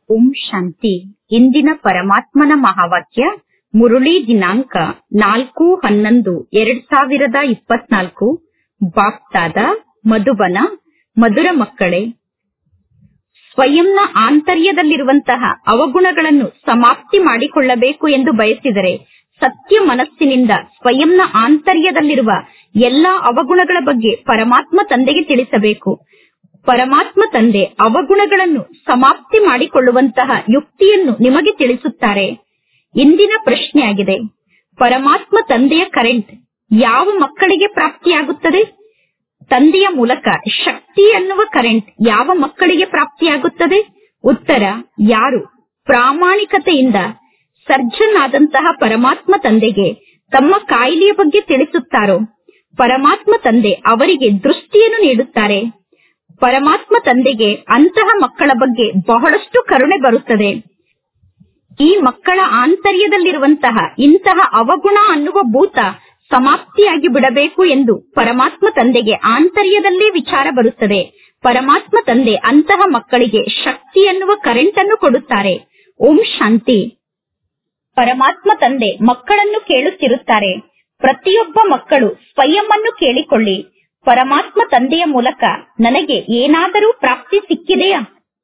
ಓಂ ಶಾಂತಿ ಇಂದಿನ ಪರಮಾತ್ಮನ ಮಹಾವಾಕ್ಯ ಮುರುಳಿ ದಿನಾಂಕ ನಾಲ್ಕು ಹನ್ನೊಂದು ಎರಡ್ ಸಾವಿರದ ಇಪ್ಪತ್ನಾಲ್ಕು ಬಾಪ್ತಾದ ಮಧುಬನ ಮಧುರ ಮಕ್ಕಳೇ ಸ್ವಯಂನ ಆಂತರ್ಯದಲ್ಲಿರುವಂತಹ ಅವಗುಣಗಳನ್ನು ಸಮಾಪ್ತಿ ಮಾಡಿಕೊಳ್ಳಬೇಕು ಎಂದು ಬಯಸಿದರೆ ಸತ್ಯ ಮನಸ್ಸಿನಿಂದ ಸ್ವಯಂನ ಆಂತರ್ಯದಲ್ಲಿರುವ ಎಲ್ಲಾ ಅವಗುಣಗಳ ಬಗ್ಗೆ ಪರಮಾತ್ಮ ತಂದೆಗೆ ತಿಳಿಸಬೇಕು ಪರಮಾತ್ಮ ತಂದೆ ಅವಗುಣಗಳನ್ನು ಸಮಾಪ್ತಿ ಮಾಡಿಕೊಳ್ಳುವಂತಹ ಯುಕ್ತಿಯನ್ನು ನಿಮಗೆ ತಿಳಿಸುತ್ತಾರೆ ಇಂದಿನ ಪ್ರಶ್ನೆಯಾಗಿದೆ ಪರಮಾತ್ಮ ತಂದೆಯ ಕರೆಂಟ್ ಯಾವ ಮಕ್ಕಳಿಗೆ ಪ್ರಾಪ್ತಿಯಾಗುತ್ತದೆ ತಂದೆಯ ಮೂಲಕ ಶಕ್ತಿ ಎನ್ನುವ ಕರೆಂಟ್ ಯಾವ ಮಕ್ಕಳಿಗೆ ಪ್ರಾಪ್ತಿಯಾಗುತ್ತದೆ ಉತ್ತರ ಯಾರು ಪ್ರಾಮಾಣಿಕತೆಯಿಂದ ಸರ್ಜನ್ ಆದಂತಹ ಪರಮಾತ್ಮ ತಂದೆಗೆ ತಮ್ಮ ಕಾಯಿಲೆಯ ಬಗ್ಗೆ ತಿಳಿಸುತ್ತಾರೋ ಪರಮಾತ್ಮ ತಂದೆ ಅವರಿಗೆ ದೃಷ್ಟಿಯನ್ನು ನೀಡುತ್ತಾರೆ ಪರಮಾತ್ಮ ತಂದೆಗೆ ಅಂತಹ ಮಕ್ಕಳ ಬಗ್ಗೆ ಬಹಳಷ್ಟು ಕರುಣೆ ಬರುತ್ತದೆ ಈ ಮಕ್ಕಳ ಆಂತರ್ಯದಲ್ಲಿರುವಂತಹ ಇಂತಹ ಅವಗುಣ ಅನ್ನುವ ಭೂತ ಸಮಾಪ್ತಿಯಾಗಿ ಬಿಡಬೇಕು ಎಂದು ಪರಮಾತ್ಮ ತಂದೆಗೆ ಆಂತರ್ಯದಲ್ಲೇ ವಿಚಾರ ಬರುತ್ತದೆ ಪರಮಾತ್ಮ ತಂದೆ ಅಂತಹ ಮಕ್ಕಳಿಗೆ ಶಕ್ತಿ ಎನ್ನುವ ಕರೆಂಟ್ ಅನ್ನು ಕೊಡುತ್ತಾರೆ ಓಂ ಶಾಂತಿ ಪರಮಾತ್ಮ ತಂದೆ ಮಕ್ಕಳನ್ನು ಕೇಳುತ್ತಿರುತ್ತಾರೆ ಪ್ರತಿಯೊಬ್ಬ ಮಕ್ಕಳು ಸ್ವಯಂ ಅನ್ನು ಕೇಳಿಕೊಳ್ಳಿ ಪರಮಾತ್ಮ ತಂದೆಯ ಮೂಲಕ ನನಗೆ ಏನಾದರೂ ಪ್ರಾಪ್ತಿ ಸಿಕ್ಕಿದೆಯಾ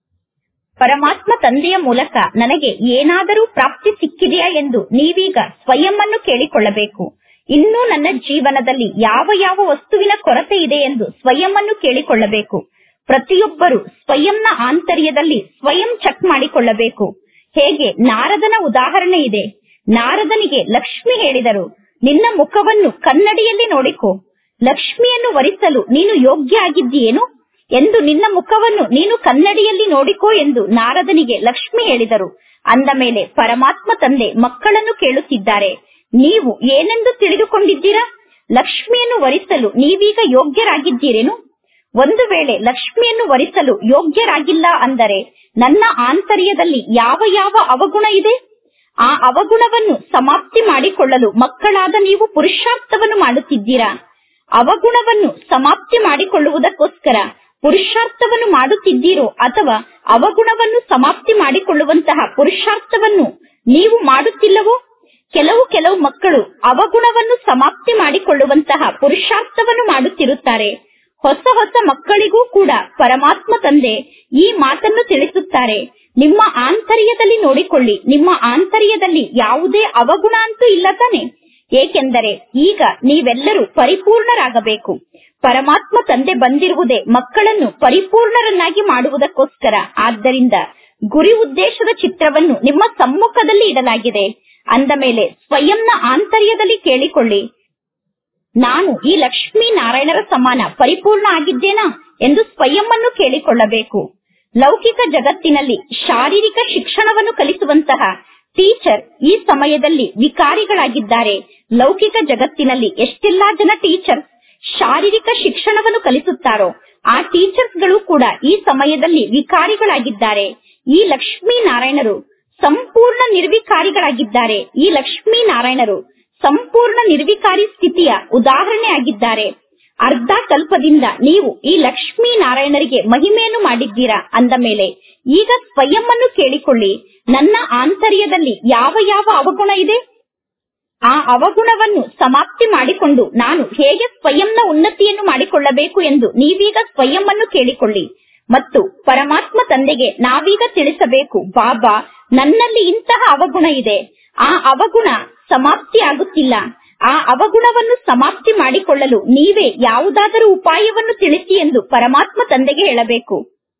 ಪರಮಾತ್ಮ ತಂದೆಯ ಮೂಲಕ ನನಗೆ ಏನಾದರೂ ಪ್ರಾಪ್ತಿ ಸಿಕ್ಕಿದೆಯಾ ಎಂದು ನೀವೀಗ ಸ್ವಯಂ ಅನ್ನು ಕೇಳಿಕೊಳ್ಳಬೇಕು ಇನ್ನೂ ನನ್ನ ಜೀವನದಲ್ಲಿ ಯಾವ ಯಾವ ವಸ್ತುವಿನ ಕೊರತೆ ಇದೆ ಎಂದು ಸ್ವಯಂ ಅನ್ನು ಕೇಳಿಕೊಳ್ಳಬೇಕು ಪ್ರತಿಯೊಬ್ಬರು ಸ್ವಯಂನ ಆಂತರ್ಯದಲ್ಲಿ ಸ್ವಯಂ ಚೆಕ್ ಮಾಡಿಕೊಳ್ಳಬೇಕು ಹೇಗೆ ನಾರದನ ಉದಾಹರಣೆ ಇದೆ ನಾರದನಿಗೆ ಲಕ್ಷ್ಮಿ ಹೇಳಿದರು ನಿನ್ನ ಮುಖವನ್ನು ಕನ್ನಡಿಯಲ್ಲಿ ನೋಡಿಕೊ ಲಕ್ಷ್ಮಿಯನ್ನು ವರಿಸಲು ನೀನು ಯೋಗ್ಯ ಆಗಿದ್ದೀಯೇನು ಎಂದು ನಿನ್ನ ಮುಖವನ್ನು ನೀನು ಕನ್ನಡಿಯಲ್ಲಿ ನೋಡಿಕೋ ಎಂದು ನಾರದನಿಗೆ ಲಕ್ಷ್ಮಿ ಹೇಳಿದರು ಅಂದ ಮೇಲೆ ಪರಮಾತ್ಮ ತಂದೆ ಮಕ್ಕಳನ್ನು ಕೇಳುತ್ತಿದ್ದಾರೆ ನೀವು ಏನೆಂದು ತಿಳಿದುಕೊಂಡಿದ್ದೀರಾ ಲಕ್ಷ್ಮಿಯನ್ನು ವರಿಸಲು ನೀವೀಗ ಯೋಗ್ಯರಾಗಿದ್ದೀರೇನು ಒಂದು ವೇಳೆ ಲಕ್ಷ್ಮಿಯನ್ನು ವರಿಸಲು ಯೋಗ್ಯರಾಗಿಲ್ಲ ಅಂದರೆ ನನ್ನ ಆಂತರ್ಯದಲ್ಲಿ ಯಾವ ಯಾವ ಅವಗುಣ ಇದೆ ಆ ಅವಗುಣವನ್ನು ಸಮಾಪ್ತಿ ಮಾಡಿಕೊಳ್ಳಲು ಮಕ್ಕಳಾದ ನೀವು ಪುರುಷಾರ್ಥವನ್ನು ಮಾಡುತ್ತಿದ್ದೀರಾ ಅವಗುಣವನ್ನು ಸಮಾಪ್ತಿ ಮಾಡಿಕೊಳ್ಳುವುದಕ್ಕೋಸ್ಕರ ಪುರುಷಾರ್ಥವನ್ನು ಮಾಡುತ್ತಿದ್ದೀರೋ ಅಥವಾ ಅವಗುಣವನ್ನು ಸಮಾಪ್ತಿ ಮಾಡಿಕೊಳ್ಳುವಂತಹ ಪುರುಷಾರ್ಥವನ್ನು ನೀವು ಮಾಡುತ್ತಿಲ್ಲವೋ ಕೆಲವು ಕೆಲವು ಮಕ್ಕಳು ಅವಗುಣವನ್ನು ಸಮಾಪ್ತಿ ಮಾಡಿಕೊಳ್ಳುವಂತಹ ಪುರುಷಾರ್ಥವನ್ನು ಮಾಡುತ್ತಿರುತ್ತಾರೆ ಹೊಸ ಹೊಸ ಮಕ್ಕಳಿಗೂ ಕೂಡ ಪರಮಾತ್ಮ ತಂದೆ ಈ ಮಾತನ್ನು ತಿಳಿಸುತ್ತಾರೆ ನಿಮ್ಮ ಆಂತರ್ಯದಲ್ಲಿ ನೋಡಿಕೊಳ್ಳಿ ನಿಮ್ಮ ಆಂತರ್ಯದಲ್ಲಿ ಯಾವುದೇ ಅವಗುಣ ಅಂತೂ ಇಲ್ಲ ತಾನೆ ಏಕೆಂದರೆ ಈಗ ನೀವೆಲ್ಲರೂ ಪರಿಪೂರ್ಣರಾಗಬೇಕು ಪರಮಾತ್ಮ ತಂದೆ ಬಂದಿರುವುದೇ ಮಕ್ಕಳನ್ನು ಪರಿಪೂರ್ಣರನ್ನಾಗಿ ಮಾಡುವುದಕ್ಕೋಸ್ಕರ ಆದ್ದರಿಂದ ಗುರಿ ಉದ್ದೇಶದ ಚಿತ್ರವನ್ನು ನಿಮ್ಮ ಸಮ್ಮುಖದಲ್ಲಿ ಇಡಲಾಗಿದೆ ಅಂದ ಮೇಲೆ ಸ್ವಯಂನ ಆಂತರ್ಯದಲ್ಲಿ ಕೇಳಿಕೊಳ್ಳಿ ನಾನು ಈ ಲಕ್ಷ್ಮೀ ನಾರಾಯಣರ ಸಮಾನ ಪರಿಪೂರ್ಣ ಆಗಿದ್ದೇನಾ ಎಂದು ಸ್ವಯಂ ಅನ್ನು ಕೇಳಿಕೊಳ್ಳಬೇಕು ಲೌಕಿಕ ಜಗತ್ತಿನಲ್ಲಿ ಶಾರೀರಿಕ ಶಿಕ್ಷಣವನ್ನು ಕಲಿಸುವಂತಹ ಟೀಚರ್ ಈ ಸಮಯದಲ್ಲಿ ವಿಕಾರಿಗಳಾಗಿದ್ದಾರೆ ಲೌಕಿಕ ಜಗತ್ತಿನಲ್ಲಿ ಎಷ್ಟೆಲ್ಲಾ ಜನ ಟೀಚರ್ಸ್ ಶಾರೀರಿಕ ಶಿಕ್ಷಣವನ್ನು ಕಲಿಸುತ್ತಾರೋ ಆ ಟೀಚರ್ಸ್ ಗಳು ಕೂಡ ಈ ಸಮಯದಲ್ಲಿ ವಿಕಾರಿಗಳಾಗಿದ್ದಾರೆ ಈ ಲಕ್ಷ್ಮೀ ನಾರಾಯಣರು ಸಂಪೂರ್ಣ ನಿರ್ವಿಕಾರಿಗಳಾಗಿದ್ದಾರೆ ಈ ಲಕ್ಷ್ಮೀ ನಾರಾಯಣರು ಸಂಪೂರ್ಣ ನಿರ್ವಿಕಾರಿ ಸ್ಥಿತಿಯ ಉದಾಹರಣೆ ಆಗಿದ್ದಾರೆ ಅರ್ಧ ಕಲ್ಪದಿಂದ ನೀವು ಈ ಲಕ್ಷ್ಮೀ ನಾರಾಯಣರಿಗೆ ಮಹಿಮೆಯನ್ನು ಮಾಡಿದ್ದೀರಾ ಅಂದ ಮೇಲೆ ಈಗ ಸ್ವಯಂ ಅನ್ನು ಕೇಳಿಕೊಳ್ಳಿ ನನ್ನ ಆಂತರ್ಯದಲ್ಲಿ ಯಾವ ಯಾವ ಅವಗುಣ ಇದೆ ಆ ಅವಗುಣವನ್ನು ಸಮಾಪ್ತಿ ಮಾಡಿಕೊಂಡು ನಾನು ಹೇಗೆ ಸ್ವಯಂನ ಉನ್ನತಿಯನ್ನು ಮಾಡಿಕೊಳ್ಳಬೇಕು ಎಂದು ನೀವೀಗ ಸ್ವಯಂ ಅನ್ನು ಕೇಳಿಕೊಳ್ಳಿ ಮತ್ತು ಪರಮಾತ್ಮ ತಂದೆಗೆ ನಾವೀಗ ತಿಳಿಸಬೇಕು ಬಾಬಾ ನನ್ನಲ್ಲಿ ಇಂತಹ ಅವಗುಣ ಇದೆ ಆ ಅವಗುಣ ಸಮಾಪ್ತಿ ಆಗುತ್ತಿಲ್ಲ ಆ ಅವಗುಣವನ್ನು ಸಮಾಪ್ತಿ ಮಾಡಿಕೊಳ್ಳಲು ನೀವೇ ಯಾವುದಾದರೂ ಉಪಾಯವನ್ನು ತಿಳಿಸಿ ಎಂದು ಪರಮಾತ್ಮ ತಂದೆಗೆ ಹೇಳಬೇಕು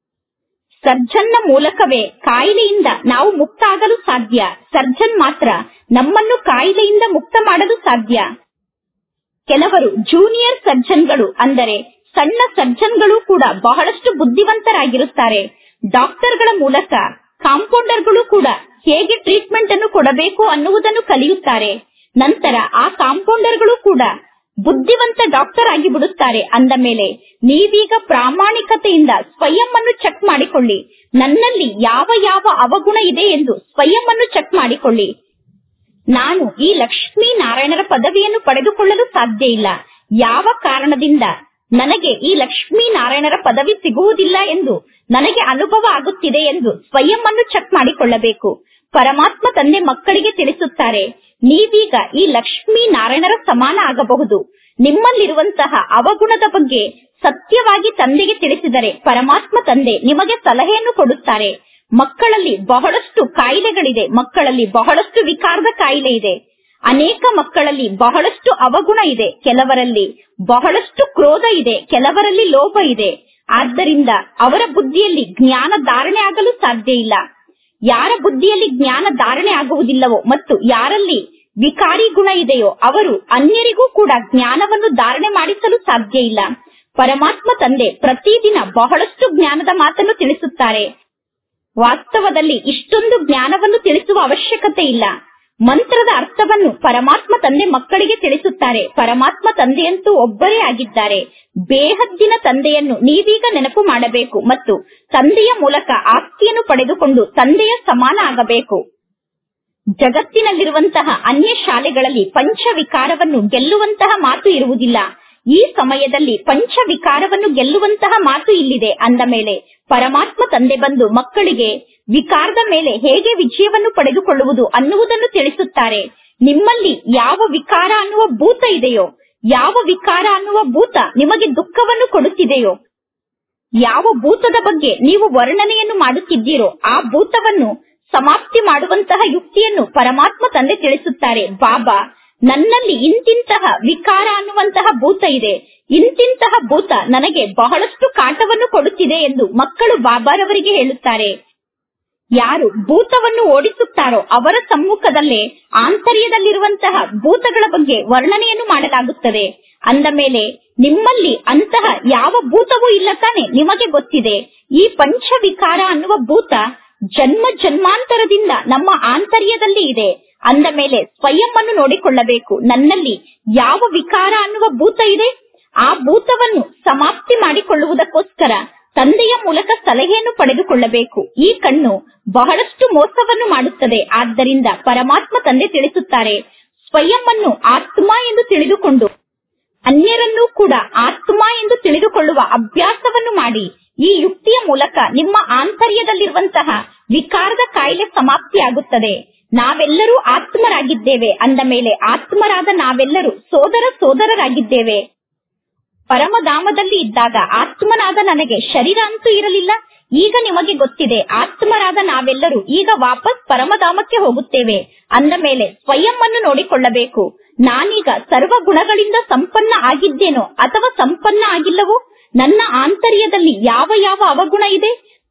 ಸರ್ಜನ್ನ ಮೂಲಕವೇ ಕಾಯಿಲೆಯಿಂದ ನಾವು ಮುಕ್ತ ಆಗಲು ಸಾಧ್ಯ ಸರ್ಜನ್ ಮಾತ್ರ ನಮ್ಮನ್ನು ಕಾಯಿಲೆಯಿಂದ ಮುಕ್ತ ಮಾಡಲು ಸಾಧ್ಯ ಕೆಲವರು ಜೂನಿಯರ್ ಸರ್ಜನ್ಗಳು ಅಂದರೆ ಸಣ್ಣ ಸರ್ಜನ್ಗಳು ಕೂಡ ಬಹಳಷ್ಟು ಬುದ್ಧಿವಂತರಾಗಿರುತ್ತಾರೆ ಡಾಕ್ಟರ್ಗಳ ಮೂಲಕ ಕಾಂಪೌಂಡರ್ಗಳು ಕೂಡ ಹೇಗೆ ಟ್ರೀಟ್ಮೆಂಟ್ ಅನ್ನು ಕೊಡಬೇಕು ಅನ್ನುವುದನ್ನು ಕಲಿಯುತ್ತಾರೆ ನಂತರ ಆ ಕಾಂಪೌಂಡರ್ಗಳು ಕೂಡ ಬುದ್ಧಿವಂತ ಡಾಕ್ಟರ್ ಆಗಿ ಬಿಡುತ್ತಾರೆ ಅಂದ ಮೇಲೆ ನೀವೀಗ ಪ್ರಾಮಾಣಿಕತೆಯಿಂದ ಸ್ವಯಂ ಅನ್ನು ಚೆಕ್ ಮಾಡಿಕೊಳ್ಳಿ ನನ್ನಲ್ಲಿ ಯಾವ ಯಾವ ಅವಗುಣ ಇದೆ ಎಂದು ಸ್ವಯಂ ಅನ್ನು ಚೆಕ್ ಮಾಡಿಕೊಳ್ಳಿ ನಾನು ಈ ಲಕ್ಷ್ಮೀ ನಾರಾಯಣರ ಪದವಿಯನ್ನು ಪಡೆದುಕೊಳ್ಳಲು ಸಾಧ್ಯ ಇಲ್ಲ ಯಾವ ಕಾರಣದಿಂದ ನನಗೆ ಈ ಲಕ್ಷ್ಮೀ ನಾರಾಯಣರ ಪದವಿ ಸಿಗುವುದಿಲ್ಲ ಎಂದು ನನಗೆ ಅನುಭವ ಆಗುತ್ತಿದೆ ಎಂದು ಸ್ವಯಂ ಅನ್ನು ಚೆಕ್ ಮಾಡಿಕೊಳ್ಳಬೇಕು ಪರಮಾತ್ಮ ತಂದೆ ಮಕ್ಕಳಿಗೆ ತಿಳಿಸುತ್ತಾರೆ ನೀವೀಗ ಈ ಲಕ್ಷ್ಮೀ ನಾರಾಯಣರ ಸಮಾನ ಆಗಬಹುದು ನಿಮ್ಮಲ್ಲಿರುವಂತಹ ಅವಗುಣದ ಬಗ್ಗೆ ಸತ್ಯವಾಗಿ ತಂದೆಗೆ ತಿಳಿಸಿದರೆ ಪರಮಾತ್ಮ ತಂದೆ ನಿಮಗೆ ಸಲಹೆಯನ್ನು ಕೊಡುತ್ತಾರೆ ಮಕ್ಕಳಲ್ಲಿ ಬಹಳಷ್ಟು ಕಾಯಿಲೆಗಳಿದೆ ಮಕ್ಕಳಲ್ಲಿ ಬಹಳಷ್ಟು ವಿಕಾರದ ಕಾಯಿಲೆ ಇದೆ ಅನೇಕ ಮಕ್ಕಳಲ್ಲಿ ಬಹಳಷ್ಟು ಅವಗುಣ ಇದೆ ಕೆಲವರಲ್ಲಿ ಬಹಳಷ್ಟು ಕ್ರೋಧ ಇದೆ ಕೆಲವರಲ್ಲಿ ಲೋಭ ಇದೆ ಆದ್ದರಿಂದ ಅವರ ಬುದ್ಧಿಯಲ್ಲಿ ಜ್ಞಾನ ಧಾರಣೆ ಆಗಲು ಸಾಧ್ಯ ಇಲ್ಲ ಯಾರ ಬುದ್ಧಿಯಲ್ಲಿ ಜ್ಞಾನ ಧಾರಣೆ ಆಗುವುದಿಲ್ಲವೋ ಮತ್ತು ಯಾರಲ್ಲಿ ವಿಕಾರಿ ಗುಣ ಇದೆಯೋ ಅವರು ಅನ್ಯರಿಗೂ ಕೂಡ ಜ್ಞಾನವನ್ನು ಧಾರಣೆ ಮಾಡಿಸಲು ಸಾಧ್ಯ ಇಲ್ಲ ಪರಮಾತ್ಮ ತಂದೆ ಪ್ರತಿದಿನ ಬಹಳಷ್ಟು ಜ್ಞಾನದ ಮಾತನ್ನು ತಿಳಿಸುತ್ತಾರೆ ವಾಸ್ತವದಲ್ಲಿ ಇಷ್ಟೊಂದು ಜ್ಞಾನವನ್ನು ತಿಳಿಸುವ ಅವಶ್ಯಕತೆ ಇಲ್ಲ ಮಂತ್ರದ ಅರ್ಥವನ್ನು ಪರಮಾತ್ಮ ತಂದೆ ಮಕ್ಕಳಿಗೆ ತಿಳಿಸುತ್ತಾರೆ ಪರಮಾತ್ಮ ತಂದೆಯಂತೂ ಒಬ್ಬರೇ ಆಗಿದ್ದಾರೆ ಬೇಹದ್ದಿನ ತಂದೆಯನ್ನು ನೀವೀಗ ನೆನಪು ಮಾಡಬೇಕು ಮತ್ತು ತಂದೆಯ ಮೂಲಕ ಆಸ್ತಿಯನ್ನು ಪಡೆದುಕೊಂಡು ತಂದೆಯ ಸಮಾನ ಆಗಬೇಕು ಜಗತ್ತಿನಲ್ಲಿರುವಂತಹ ಅನ್ಯ ಶಾಲೆಗಳಲ್ಲಿ ಪಂಚ ವಿಕಾರವನ್ನು ಗೆಲ್ಲುವಂತಹ ಮಾತು ಇರುವುದಿಲ್ಲ ಈ ಸಮಯದಲ್ಲಿ ಪಂಚ ವಿಕಾರವನ್ನು ಗೆಲ್ಲುವಂತಹ ಮಾತು ಇಲ್ಲಿದೆ ಅಂದ ಮೇಲೆ ಪರಮಾತ್ಮ ತಂದೆ ಬಂದು ಮಕ್ಕಳಿಗೆ ವಿಕಾರದ ಮೇಲೆ ಹೇಗೆ ವಿಜಯವನ್ನು ಪಡೆದುಕೊಳ್ಳುವುದು ಅನ್ನುವುದನ್ನು ತಿಳಿಸುತ್ತಾರೆ ನಿಮ್ಮಲ್ಲಿ ಯಾವ ವಿಕಾರ ಅನ್ನುವ ಭೂತ ಇದೆಯೋ ಯಾವ ವಿಕಾರ ಅನ್ನುವ ಭೂತ ನಿಮಗೆ ದುಃಖವನ್ನು ಕೊಡುತ್ತಿದೆಯೋ ಯಾವ ಭೂತದ ಬಗ್ಗೆ ನೀವು ವರ್ಣನೆಯನ್ನು ಮಾಡುತ್ತಿದ್ದೀರೋ ಆ ಭೂತವನ್ನು ಸಮಾಪ್ತಿ ಮಾಡುವಂತಹ ಯುಕ್ತಿಯನ್ನು ಪರಮಾತ್ಮ ತಂದೆ ತಿಳಿಸುತ್ತಾರೆ ಬಾಬಾ ನನ್ನಲ್ಲಿ ಇಂತಿಂತಹ ವಿಕಾರ ಅನ್ನುವಂತಹ ಭೂತ ಇದೆ ಇಂತಿಂತಹ ಭೂತ ನನಗೆ ಬಹಳಷ್ಟು ಕಾಟವನ್ನು ಕೊಡುತ್ತಿದೆ ಎಂದು ಮಕ್ಕಳು ಬಾಬಾರವರಿಗೆ ಹೇಳುತ್ತಾರೆ ಯಾರು ಭೂತವನ್ನು ಓಡಿಸುತ್ತಾರೋ ಅವರ ಸಮ್ಮುಖದಲ್ಲೇ ಆಂತರ್ಯದಲ್ಲಿರುವಂತಹ ಭೂತಗಳ ಬಗ್ಗೆ ವರ್ಣನೆಯನ್ನು ಮಾಡಲಾಗುತ್ತದೆ ಅಂದ ಮೇಲೆ ನಿಮ್ಮಲ್ಲಿ ಅಂತಹ ಯಾವ ಭೂತವೂ ಇಲ್ಲ ತಾನೆ ನಿಮಗೆ ಗೊತ್ತಿದೆ ಈ ಪಂಚವಿಕಾರ ಅನ್ನುವ ಭೂತ ಜನ್ಮ ಜನ್ಮಾಂತರದಿಂದ ನಮ್ಮ ಆಂತರ್ಯದಲ್ಲಿ ಇದೆ ಅಂದ ಮೇಲೆ ಸ್ವಯಂ ಅನ್ನು ನೋಡಿಕೊಳ್ಳಬೇಕು ನನ್ನಲ್ಲಿ ಯಾವ ವಿಕಾರ ಅನ್ನುವ ಭೂತ ಇದೆ ಆ ಭೂತವನ್ನು ಸಮಾಪ್ತಿ ಮಾಡಿಕೊಳ್ಳುವುದಕ್ಕೋಸ್ಕರ ತಂದೆಯ ಮೂಲಕ ಸಲಹೆಯನ್ನು ಪಡೆದುಕೊಳ್ಳಬೇಕು ಈ ಕಣ್ಣು ಬಹಳಷ್ಟು ಮೋಸವನ್ನು ಮಾಡುತ್ತದೆ ಆದ್ದರಿಂದ ಪರಮಾತ್ಮ ತಂದೆ ತಿಳಿಸುತ್ತಾರೆ ಸ್ವಯಂ ಅನ್ನು ಆತ್ಮ ಎಂದು ತಿಳಿದುಕೊಂಡು ಅನ್ಯರನ್ನೂ ಕೂಡ ಆತ್ಮ ಎಂದು ತಿಳಿದುಕೊಳ್ಳುವ ಅಭ್ಯಾಸವನ್ನು ಮಾಡಿ ಈ ಯುಕ್ತಿಯ ಮೂಲಕ ನಿಮ್ಮ ಆಂತರ್ಯದಲ್ಲಿರುವಂತಹ ವಿಕಾರದ ಕಾಯಿಲೆ ಸಮಾಪ್ತಿಯಾಗುತ್ತದೆ ನಾವೆಲ್ಲರೂ ಆತ್ಮರಾಗಿದ್ದೇವೆ ಅಂದ ಮೇಲೆ ಆತ್ಮರಾದ ನಾವೆಲ್ಲರೂ ಸೋದರ ಸೋದರರಾಗಿದ್ದೇವೆ ಪರಮಧಾಮದಲ್ಲಿ ಇದ್ದಾಗ ಆತ್ಮನಾದ ನನಗೆ ಶರೀರ ಅಂತೂ ಇರಲಿಲ್ಲ ಈಗ ನಿಮಗೆ ಗೊತ್ತಿದೆ ಆತ್ಮರಾದ ನಾವೆಲ್ಲರೂ ಈಗ ವಾಪಸ್ ಪರಮಧಾಮಕ್ಕೆ ಹೋಗುತ್ತೇವೆ ಅಂದ ಮೇಲೆ ಸ್ವಯಂ ಅನ್ನು ನೋಡಿಕೊಳ್ಳಬೇಕು ನಾನೀಗ ಸರ್ವ ಗುಣಗಳಿಂದ ಸಂಪನ್ನ ಆಗಿದ್ದೇನೋ ಅಥವಾ ಸಂಪನ್ನ ಆಗಿಲ್ಲವೋ ನನ್ನ ಆಂತರ್ಯದಲ್ಲಿ ಯಾವ ಯಾವ ಅವಗುಣ ಇದೆ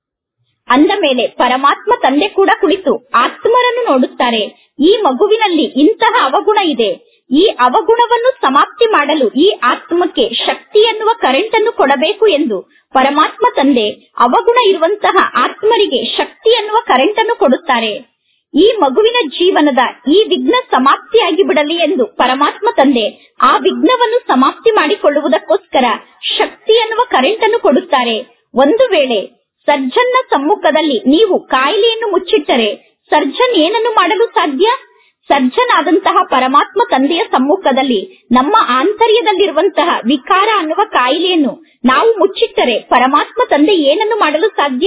ಅಂದ ಮೇಲೆ ಪರಮಾತ್ಮ ತಂದೆ ಕೂಡ ಕುಳಿತು ಆತ್ಮರನ್ನು ನೋಡುತ್ತಾರೆ ಈ ಮಗುವಿನಲ್ಲಿ ಇಂತಹ ಅವಗುಣ ಇದೆ ಈ ಅವಗುಣವನ್ನು ಸಮಾಪ್ತಿ ಮಾಡಲು ಈ ಆತ್ಮಕ್ಕೆ ಶಕ್ತಿ ಎನ್ನುವ ಕರೆಂಟ್ ಅನ್ನು ಕೊಡಬೇಕು ಎಂದು ಪರಮಾತ್ಮ ತಂದೆ ಅವಗುಣ ಇರುವಂತಹ ಆತ್ಮರಿಗೆ ಶಕ್ತಿ ಎನ್ನುವ ಕರೆಂಟ್ ಅನ್ನು ಕೊಡುತ್ತಾರೆ ಈ ಮಗುವಿನ ಜೀವನದ ಈ ವಿಘ್ನ ಸಮಾಪ್ತಿಯಾಗಿ ಬಿಡಲಿ ಎಂದು ಪರಮಾತ್ಮ ತಂದೆ ಆ ವಿಘ್ನವನ್ನು ಸಮಾಪ್ತಿ ಮಾಡಿಕೊಳ್ಳುವುದಕ್ಕೋಸ್ಕರ ಶಕ್ತಿ ಎನ್ನುವ ಕರೆಂಟ್ ಅನ್ನು ಕೊಡುತ್ತಾರೆ ಒಂದು ವೇಳೆ ಸರ್ಜನ್ನ ಸಮ್ಮುಖದಲ್ಲಿ ನೀವು ಕಾಯಿಲೆಯನ್ನು ಮುಚ್ಚಿಟ್ಟರೆ ಸರ್ಜನ್ ಏನನ್ನು ಮಾಡಲು ಸಾಧ್ಯ ಸರ್ಜನ್ ಆದಂತಹ ಪರಮಾತ್ಮ ತಂದೆಯ ಸಮ್ಮುಖದಲ್ಲಿ ನಮ್ಮ ಆಂತರ್ಯದಲ್ಲಿರುವಂತಹ ವಿಕಾರ ಅನ್ನುವ ಕಾಯಿಲೆಯನ್ನು ನಾವು ಮುಚ್ಚಿಟ್ಟರೆ ಪರಮಾತ್ಮ ತಂದೆ ಏನನ್ನು ಮಾಡಲು ಸಾಧ್ಯ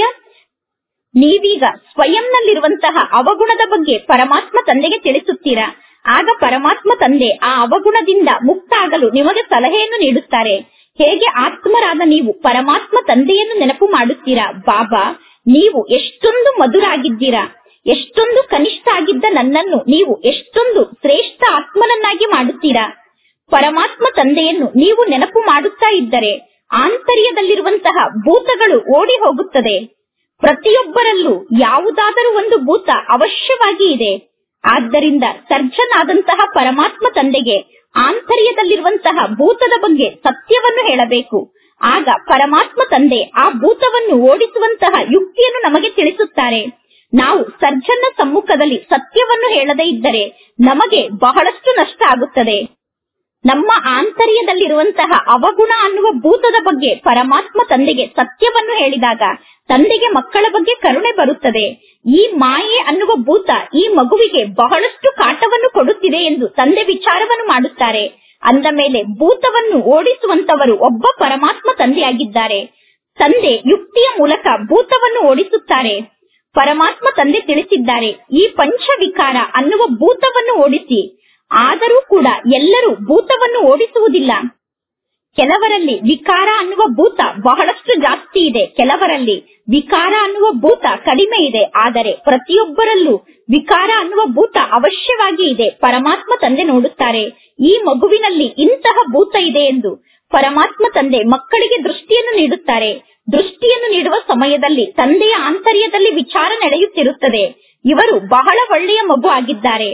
ನೀವೀಗ ಸ್ವಯಂನಲ್ಲಿರುವಂತಹ ಅವಗುಣದ ಬಗ್ಗೆ ಪರಮಾತ್ಮ ತಂದೆಗೆ ತಿಳಿಸುತ್ತೀರಾ ಆಗ ಪರಮಾತ್ಮ ತಂದೆ ಆ ಅವಗುಣದಿಂದ ಮುಕ್ತ ಆಗಲು ನಿಮಗೆ ಸಲಹೆಯನ್ನು ನೀಡುತ್ತಾರೆ ಹೇಗೆ ಆತ್ಮರಾದ ನೀವು ಪರಮಾತ್ಮ ತಂದೆಯನ್ನು ನೆನಪು ಮಾಡುತ್ತೀರಾ ಬಾಬಾ ನೀವು ಎಷ್ಟೊಂದು ಮಧುರ ಆಗಿದ್ದೀರಾ ಎಷ್ಟೊಂದು ಕನಿಷ್ಠ ಆಗಿದ್ದ ನನ್ನನ್ನು ನೀವು ಎಷ್ಟೊಂದು ಶ್ರೇಷ್ಠ ಆತ್ಮನನ್ನಾಗಿ ಮಾಡುತ್ತೀರಾ ಪರಮಾತ್ಮ ತಂದೆಯನ್ನು ನೀವು ನೆನಪು ಮಾಡುತ್ತಾ ಇದ್ದರೆ ಆಂತರ್ಯದಲ್ಲಿರುವಂತಹ ಭೂತಗಳು ಓಡಿ ಹೋಗುತ್ತದೆ ಪ್ರತಿಯೊಬ್ಬರಲ್ಲೂ ಯಾವುದಾದರೂ ಒಂದು ಭೂತ ಅವಶ್ಯವಾಗಿ ಇದೆ ಆದ್ದರಿಂದ ಸರ್ಜನ್ ಆದಂತಹ ಪರಮಾತ್ಮ ತಂದೆಗೆ ಆಂತರ್ಯದಲ್ಲಿರುವಂತಹ ಭೂತದ ಬಗ್ಗೆ ಸತ್ಯವನ್ನು ಹೇಳಬೇಕು ಆಗ ಪರಮಾತ್ಮ ತಂದೆ ಆ ಭೂತವನ್ನು ಓಡಿಸುವಂತಹ ಯುಕ್ತಿಯನ್ನು ನಮಗೆ ತಿಳಿಸುತ್ತಾರೆ ನಾವು ಸರ್ಜನ್ನ ಸಮ್ಮುಖದಲ್ಲಿ ಸತ್ಯವನ್ನು ಹೇಳದೇ ಇದ್ದರೆ ನಮಗೆ ಬಹಳಷ್ಟು ನಷ್ಟ ಆಗುತ್ತದೆ ನಮ್ಮ ಆಂತರ್ಯದಲ್ಲಿರುವಂತಹ ಅವಗುಣ ಅನ್ನುವ ಭೂತದ ಬಗ್ಗೆ ಪರಮಾತ್ಮ ತಂದೆಗೆ ಸತ್ಯವನ್ನು ಹೇಳಿದಾಗ ತಂದೆಗೆ ಮಕ್ಕಳ ಬಗ್ಗೆ ಕರುಣೆ ಬರುತ್ತದೆ ಈ ಮಾಯೆ ಅನ್ನುವ ಭೂತ ಈ ಮಗುವಿಗೆ ಬಹಳಷ್ಟು ಕಾಟವನ್ನು ಕೊಡುತ್ತಿದೆ ಎಂದು ತಂದೆ ವಿಚಾರವನ್ನು ಮಾಡುತ್ತಾರೆ ಅಂದ ಮೇಲೆ ಭೂತವನ್ನು ಓಡಿಸುವಂತವರು ಒಬ್ಬ ಪರಮಾತ್ಮ ತಂದೆಯಾಗಿದ್ದಾರೆ ತಂದೆ ಯುಕ್ತಿಯ ಮೂಲಕ ಭೂತವನ್ನು ಓಡಿಸುತ್ತಾರೆ ಪರಮಾತ್ಮ ತಂದೆ ತಿಳಿಸಿದ್ದಾರೆ ಈ ಪಂಚವಿಕಾರ ಅನ್ನುವ ಭೂತವನ್ನು ಓಡಿಸಿ ಆದರೂ ಕೂಡ ಎಲ್ಲರೂ ಭೂತವನ್ನು ಓಡಿಸುವುದಿಲ್ಲ ಕೆಲವರಲ್ಲಿ ವಿಕಾರ ಅನ್ನುವ ಭೂತ ಬಹಳಷ್ಟು ಜಾಸ್ತಿ ಇದೆ ಕೆಲವರಲ್ಲಿ ವಿಕಾರ ಅನ್ನುವ ಭೂತ ಕಡಿಮೆ ಇದೆ ಆದರೆ ಪ್ರತಿಯೊಬ್ಬರಲ್ಲೂ ವಿಕಾರ ಅನ್ನುವ ಭೂತ ಅವಶ್ಯವಾಗಿ ಇದೆ ಪರಮಾತ್ಮ ತಂದೆ ನೋಡುತ್ತಾರೆ ಈ ಮಗುವಿನಲ್ಲಿ ಇಂತಹ ಭೂತ ಇದೆ ಎಂದು ಪರಮಾತ್ಮ ತಂದೆ ಮಕ್ಕಳಿಗೆ ದೃಷ್ಟಿಯನ್ನು ನೀಡುತ್ತಾರೆ ದೃಷ್ಟಿಯನ್ನು ನೀಡುವ ಸಮಯದಲ್ಲಿ ತಂದೆಯ ಆಂತರ್ಯದಲ್ಲಿ ವಿಚಾರ ನಡೆಯುತ್ತಿರುತ್ತದೆ ಇವರು ಬಹಳ ಒಳ್ಳೆಯ ಮಗು ಆಗಿದ್ದಾರೆ